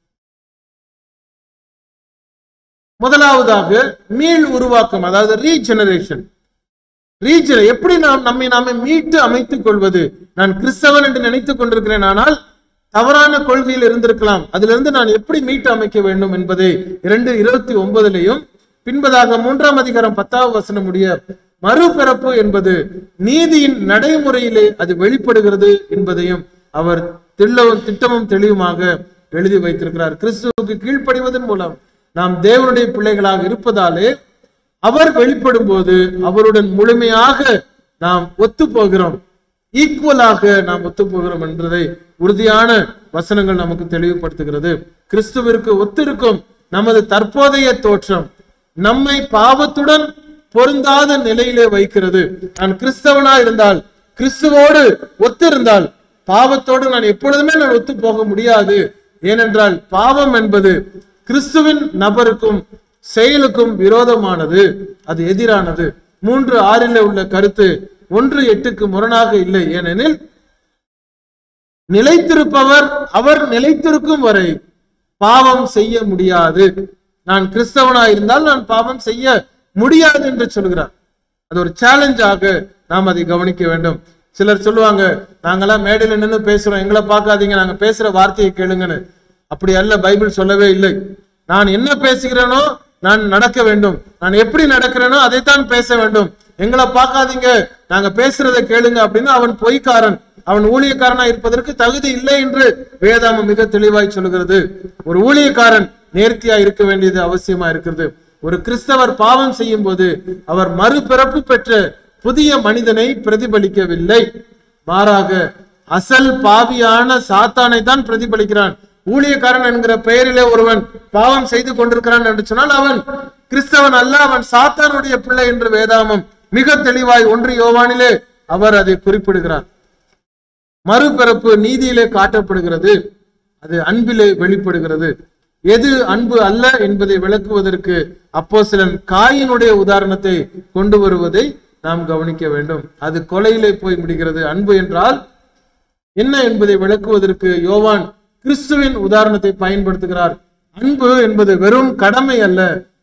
முதலாவதாக மீள் உருவாக்கம் அதாவது ரீஜெனரேஷன் ரீஜனை எப்படி நாம் நம்மை நாமே மீட்டு அமைத்துக் கொள்வது நான் கிறிஸ்தவன் என்று நினைத்துக் கொண்டிருக்கிறேன் ஆனால் தவறான கொள்கையில் இருந்திருக்கலாம் அதிலிருந்து நான் எப்படி மீட்டு அமைக்க வேண்டும் என்பதை இரண்டு இருபத்தி ஒன்பதுலையும் பின்பதாக மூன்றாம் அதிகாரம் பத்தாவது வசனம் உடைய மறுபிறப்பு என்பது நீதியின் நடைமுறையிலே அது வெளிப்படுகிறது என்பதையும் அவர் தில்லவும் திட்டமும் தெளிவுமாக எழுதி வைத்திருக்கிறார் கிறிஸ்துவுக்கு கீழ்ப்படிவதன் மூலம் நாம் தேவனுடைய பிள்ளைகளாக இருப்பதாலே அவர் வெளிப்படும் போது அவருடன் முழுமையாக நாம் ஒத்து போகிறோம் ஈக்குவலாக நாம் ஒத்து போகிறோம் என்பதை உறுதியான வசனங்கள் நமக்கு தெளிவுபடுத்துகிறது கிறிஸ்துவிற்கு ஒத்திருக்கும் நமது தற்போதைய தோற்றம் நம்மை பாவத்துடன் பொருந்தாத நிலையிலே வைக்கிறது நான் கிறிஸ்தவனா இருந்தால் கிறிஸ்துவோடு ஒத்திருந்தால் பாவத்தோடு நான் எப்பொழுதுமே நான் ஒத்து போக முடியாது ஏனென்றால் பாவம் என்பது கிறிஸ்துவின் நபருக்கும் செயலுக்கும் விரோதமானது அது எதிரானது மூன்று ஆறில் உள்ள கருத்து ஒன்று எட்டுக்கு முரணாக இல்லை ஏனெனில் நிலைத்திருப்பவர் அவர் நிலைத்திருக்கும் வரை பாவம் செய்ய முடியாது நான் கிறிஸ்தவனா இருந்தால் நான் பாவம் செய்ய முடியாது என்று சொல்கிறார் அது ஒரு சேலஞ்சாக நாம் அதை கவனிக்க வேண்டும் சிலர் சொல்லுவாங்க நாங்கெல்லாம் மேடையில நின்று பேசுறோம் எங்களை பார்க்காதீங்க நாங்க பேசுற வார்த்தையை கேளுங்கன்னு அப்படி அல்ல பைபிள் சொல்லவே இல்லை நான் என்ன பேசுகிறேனோ நான் நடக்க வேண்டும் நான் எப்படி நடக்கிறேனோ அதைத்தான் பேச வேண்டும் எங்களை பார்க்காதீங்க நாங்க பேசுறதை கேளுங்க அப்படின்னு அவன் பொய்க்காரன் அவன் ஊழியக்காரனா இருப்பதற்கு தகுதி இல்லை என்று வேதாமம் மிக தெளிவாய் சொல்கிறது ஒரு ஊழியக்காரன் நேர்த்தியா இருக்க வேண்டியது அவசியமா இருக்கிறது ஒரு கிறிஸ்தவர் பாவம் செய்யும் போது அவர் மறுபிறப்பு பெற்ற புதிய மனிதனை பிரதிபலிக்கவில்லை மாறாக அசல் பாவியான சாத்தானை தான் பிரதிபலிக்கிறான் ஊழியக்காரன் என்கிற பெயரிலே ஒருவன் பாவம் செய்து கொண்டிருக்கிறான் என்று சொன்னால் அவன் கிறிஸ்தவன் அல்ல அவன் சாத்தானுடைய பிள்ளை என்று வேதாமம் மிக தெளிவாய் ஒன்று யோவானிலே அவர் அதை குறிப்பிடுகிறார் மறுபிறப்பு நீதியிலே காட்டப்படுகிறது அது அன்பிலே வெளிப்படுகிறது எது அன்பு அல்ல என்பதை விளக்குவதற்கு அப்போ சிலன் காயினுடைய உதாரணத்தை கொண்டு வருவதை நாம் கவனிக்க வேண்டும் அது கொலையிலே போய் முடிகிறது அன்பு என்றால் என்ன என்பதை விளக்குவதற்கு யோவான் கிறிஸ்துவின் உதாரணத்தை பயன்படுத்துகிறார் அன்பு என்பது வெறும் கடமை அல்ல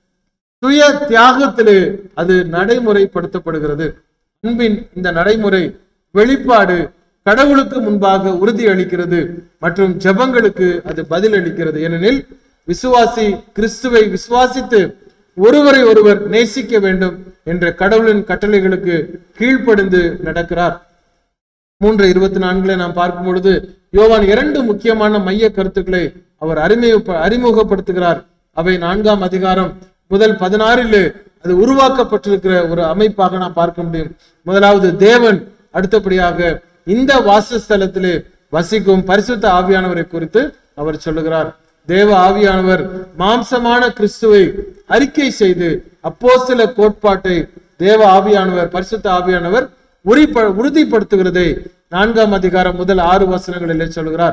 சுய தியாகத்திலே அது நடைமுறைப்படுத்தப்படுகிறது அன்பின் இந்த நடைமுறை வெளிப்பாடு கடவுளுக்கு முன்பாக உறுதி அளிக்கிறது மற்றும் ஜெபங்களுக்கு அது பதில் அளிக்கிறது ஏனெனில் விசுவாசி கிறிஸ்துவை விசுவாசித்து ஒருவரை ஒருவர் நேசிக்க வேண்டும் என்ற கடவுளின் கட்டளைகளுக்கு கீழ்ப்படிந்து நடக்கிறார் மூன்று இருபத்தி நான்குல நாம் பார்க்கும் பொழுது யோவான் இரண்டு முக்கியமான மைய கருத்துக்களை அவர் அறிமுக அறிமுகப்படுத்துகிறார் அவை நான்காம் அதிகாரம் முதல் பதினாறில் அது உருவாக்கப்பட்டிருக்கிற ஒரு அமைப்பாக நாம் பார்க்க முடியும் முதலாவது தேவன் அடுத்தபடியாக இந்த வாசஸ்தலத்திலே வசிக்கும் பரிசுத்த ஆவியானவரை குறித்து அவர் சொல்லுகிறார் தேவ ஆவியானவர் மாம்சமான கிறிஸ்துவை அறிக்கை செய்து அப்போஸ்தல கோட்பாட்டை தேவ ஆவியானவர் பரிசுத்த ஆவியானவர் உரிப்ப- உறுதிப்படுத்துகிறதை நான்காம் அதிகாரம் முதல் ஆறு வசனங்களிலே சொல்கிறார்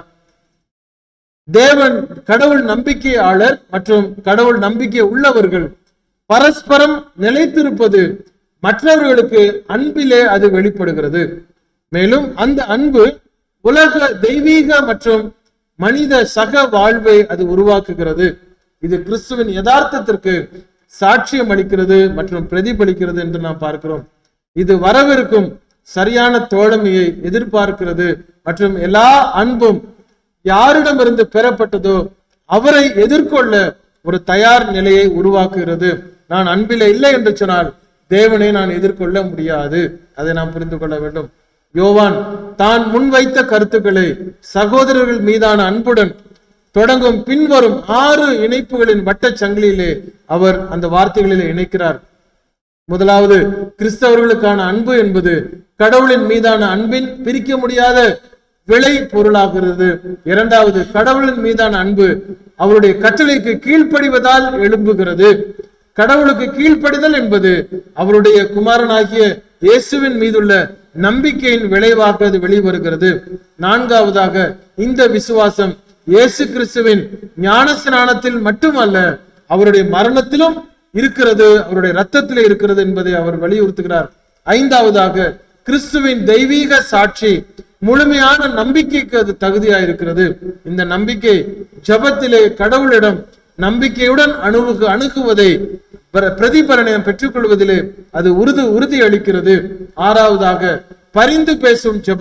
தேவன் கடவுள் நம்பிக்கையாளர் மற்றும் கடவுள் நம்பிக்கை உள்ளவர்கள் பரஸ்பரம் நிலைத்திருப்பது மற்றவர்களுக்கு அன்பிலே அது வெளிப்படுகிறது மேலும் அந்த அன்பு உலக தெய்வீக மற்றும் மனித சக வாழ்வை அது உருவாக்குகிறது இது கிறிஸ்துவின் யதார்த்தத்திற்கு சாட்சியம் அளிக்கிறது மற்றும் பிரதிபலிக்கிறது என்று நாம் பார்க்கிறோம் இது வரவிருக்கும் சரியான தோழமையை எதிர்பார்க்கிறது மற்றும் எல்லா அன்பும் யாரிடமிருந்து பெறப்பட்டதோ அவரை எதிர்கொள்ள ஒரு தயார் நிலையை உருவாக்குகிறது நான் அன்பிலே இல்லை என்று சொன்னால் தேவனை நான் எதிர்கொள்ள முடியாது அதை நாம் புரிந்து கொள்ள வேண்டும் யோவான் தான் முன்வைத்த கருத்துக்களை சகோதரர்கள் மீதான அன்புடன் தொடங்கும் பின்வரும் ஆறு இணைப்புகளின் வட்டச் சங்கிலியிலே அவர் அந்த வார்த்தைகளிலே இணைக்கிறார் முதலாவது கிறிஸ்தவர்களுக்கான அன்பு என்பது கடவுளின் மீதான அன்பின் பிரிக்க முடியாத விளை பொருளாகிறது இரண்டாவது கடவுளின் மீதான அன்பு அவருடைய கட்டளைக்கு கீழ்ப்படிவதால் எழும்புகிறது கடவுளுக்கு கீழ்ப்படிதல் என்பது அவருடைய குமாரனாகிய இயேசுவின் மீதுள்ள நம்பிக்கையின் விளைவாக அது வெளிவருகிறது நான்காவதாக இந்த விசுவாசம் இயேசு கிறிஸ்துவின் ஞானஸ்நானத்தில் மட்டுமல்ல அவருடைய மரணத்திலும் இருக்கிறது அவருடைய ரத்தத்திலே இருக்கிறது என்பதை அவர் வலியுறுத்துகிறார் ஐந்தாவதாக கிறிஸ்துவின் தெய்வீக சாட்சி முழுமையான நம்பிக்கைக்கு அது தகுதியா இருக்கிறது இந்த நம்பிக்கை ஜபத்திலே கடவுளிடம் நம்பிக்கையுடன் அணுகு அணுகுவதை பிர- பிரதிபலனை பெற்றுக்கொள்வதிலே அது உறுதி உறுதி அளிக்கிறது ஆறாவதாக பரிந்து பேசும் ஜெபம்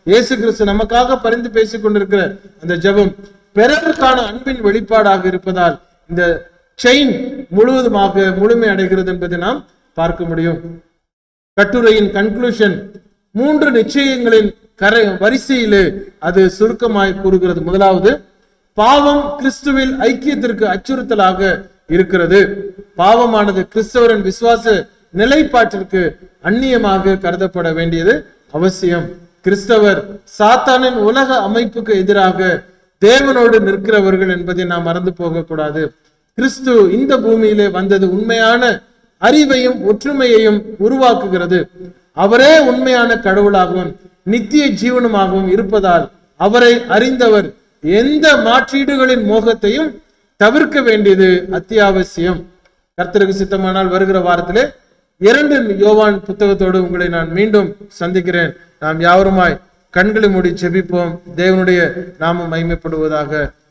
இயேசு கிறிஸ்து நமக்காக பரிந்து பேசிக் கொண்டிருக்கிற அந்த ஜெபம் பிறருக்கான அன்பின் வெளிப்பாடாக இருப்பதால் இந்த செயின் முழுவதுமாக முழுமை அடைகிறது என்பதை நாம் பார்க்க முடியும் கட்டுரையின் கன்க்ளூஷன் மூன்று நிச்சயங்களின் கரை வரிசையிலே அது சுருக்கமாய் கூறுகிறது முதலாவது பாவம் கிறிஸ்துவில் ஐக்கியத்திற்கு அச்சுறுத்தலாக இருக்கிறது பாவமானது கிறிஸ்தவரின் விசுவாச நிலைப்பாட்டிற்கு அந்நியமாக கருதப்பட வேண்டியது அவசியம் கிறிஸ்தவர் சாத்தானின் உலக அமைப்புக்கு எதிராக தேவனோடு நிற்கிறவர்கள் என்பதை நாம் மறந்து போகக்கூடாது கிறிஸ்து இந்த பூமியிலே வந்தது உண்மையான அறிவையும் ஒற்றுமையையும் உருவாக்குகிறது அவரே உண்மையான கடவுளாகவும் நித்திய ஜீவனுமாகவும் இருப்பதால் அவரை அறிந்தவர் எந்த மாற்றீடுகளின் மோகத்தையும் தவிர்க்க வேண்டியது அத்தியாவசியம் கர்த்தருக்கு சித்தமானால் வருகிற வாரத்திலே இரண்டு யோவான் புத்தகத்தோடு உங்களை நான் மீண்டும் சந்திக்கிறேன் நாம் யாவருமாய் கண்களை மூடி செபிப்போம் தேவனுடைய நாமம் மைமைப்படுவதாக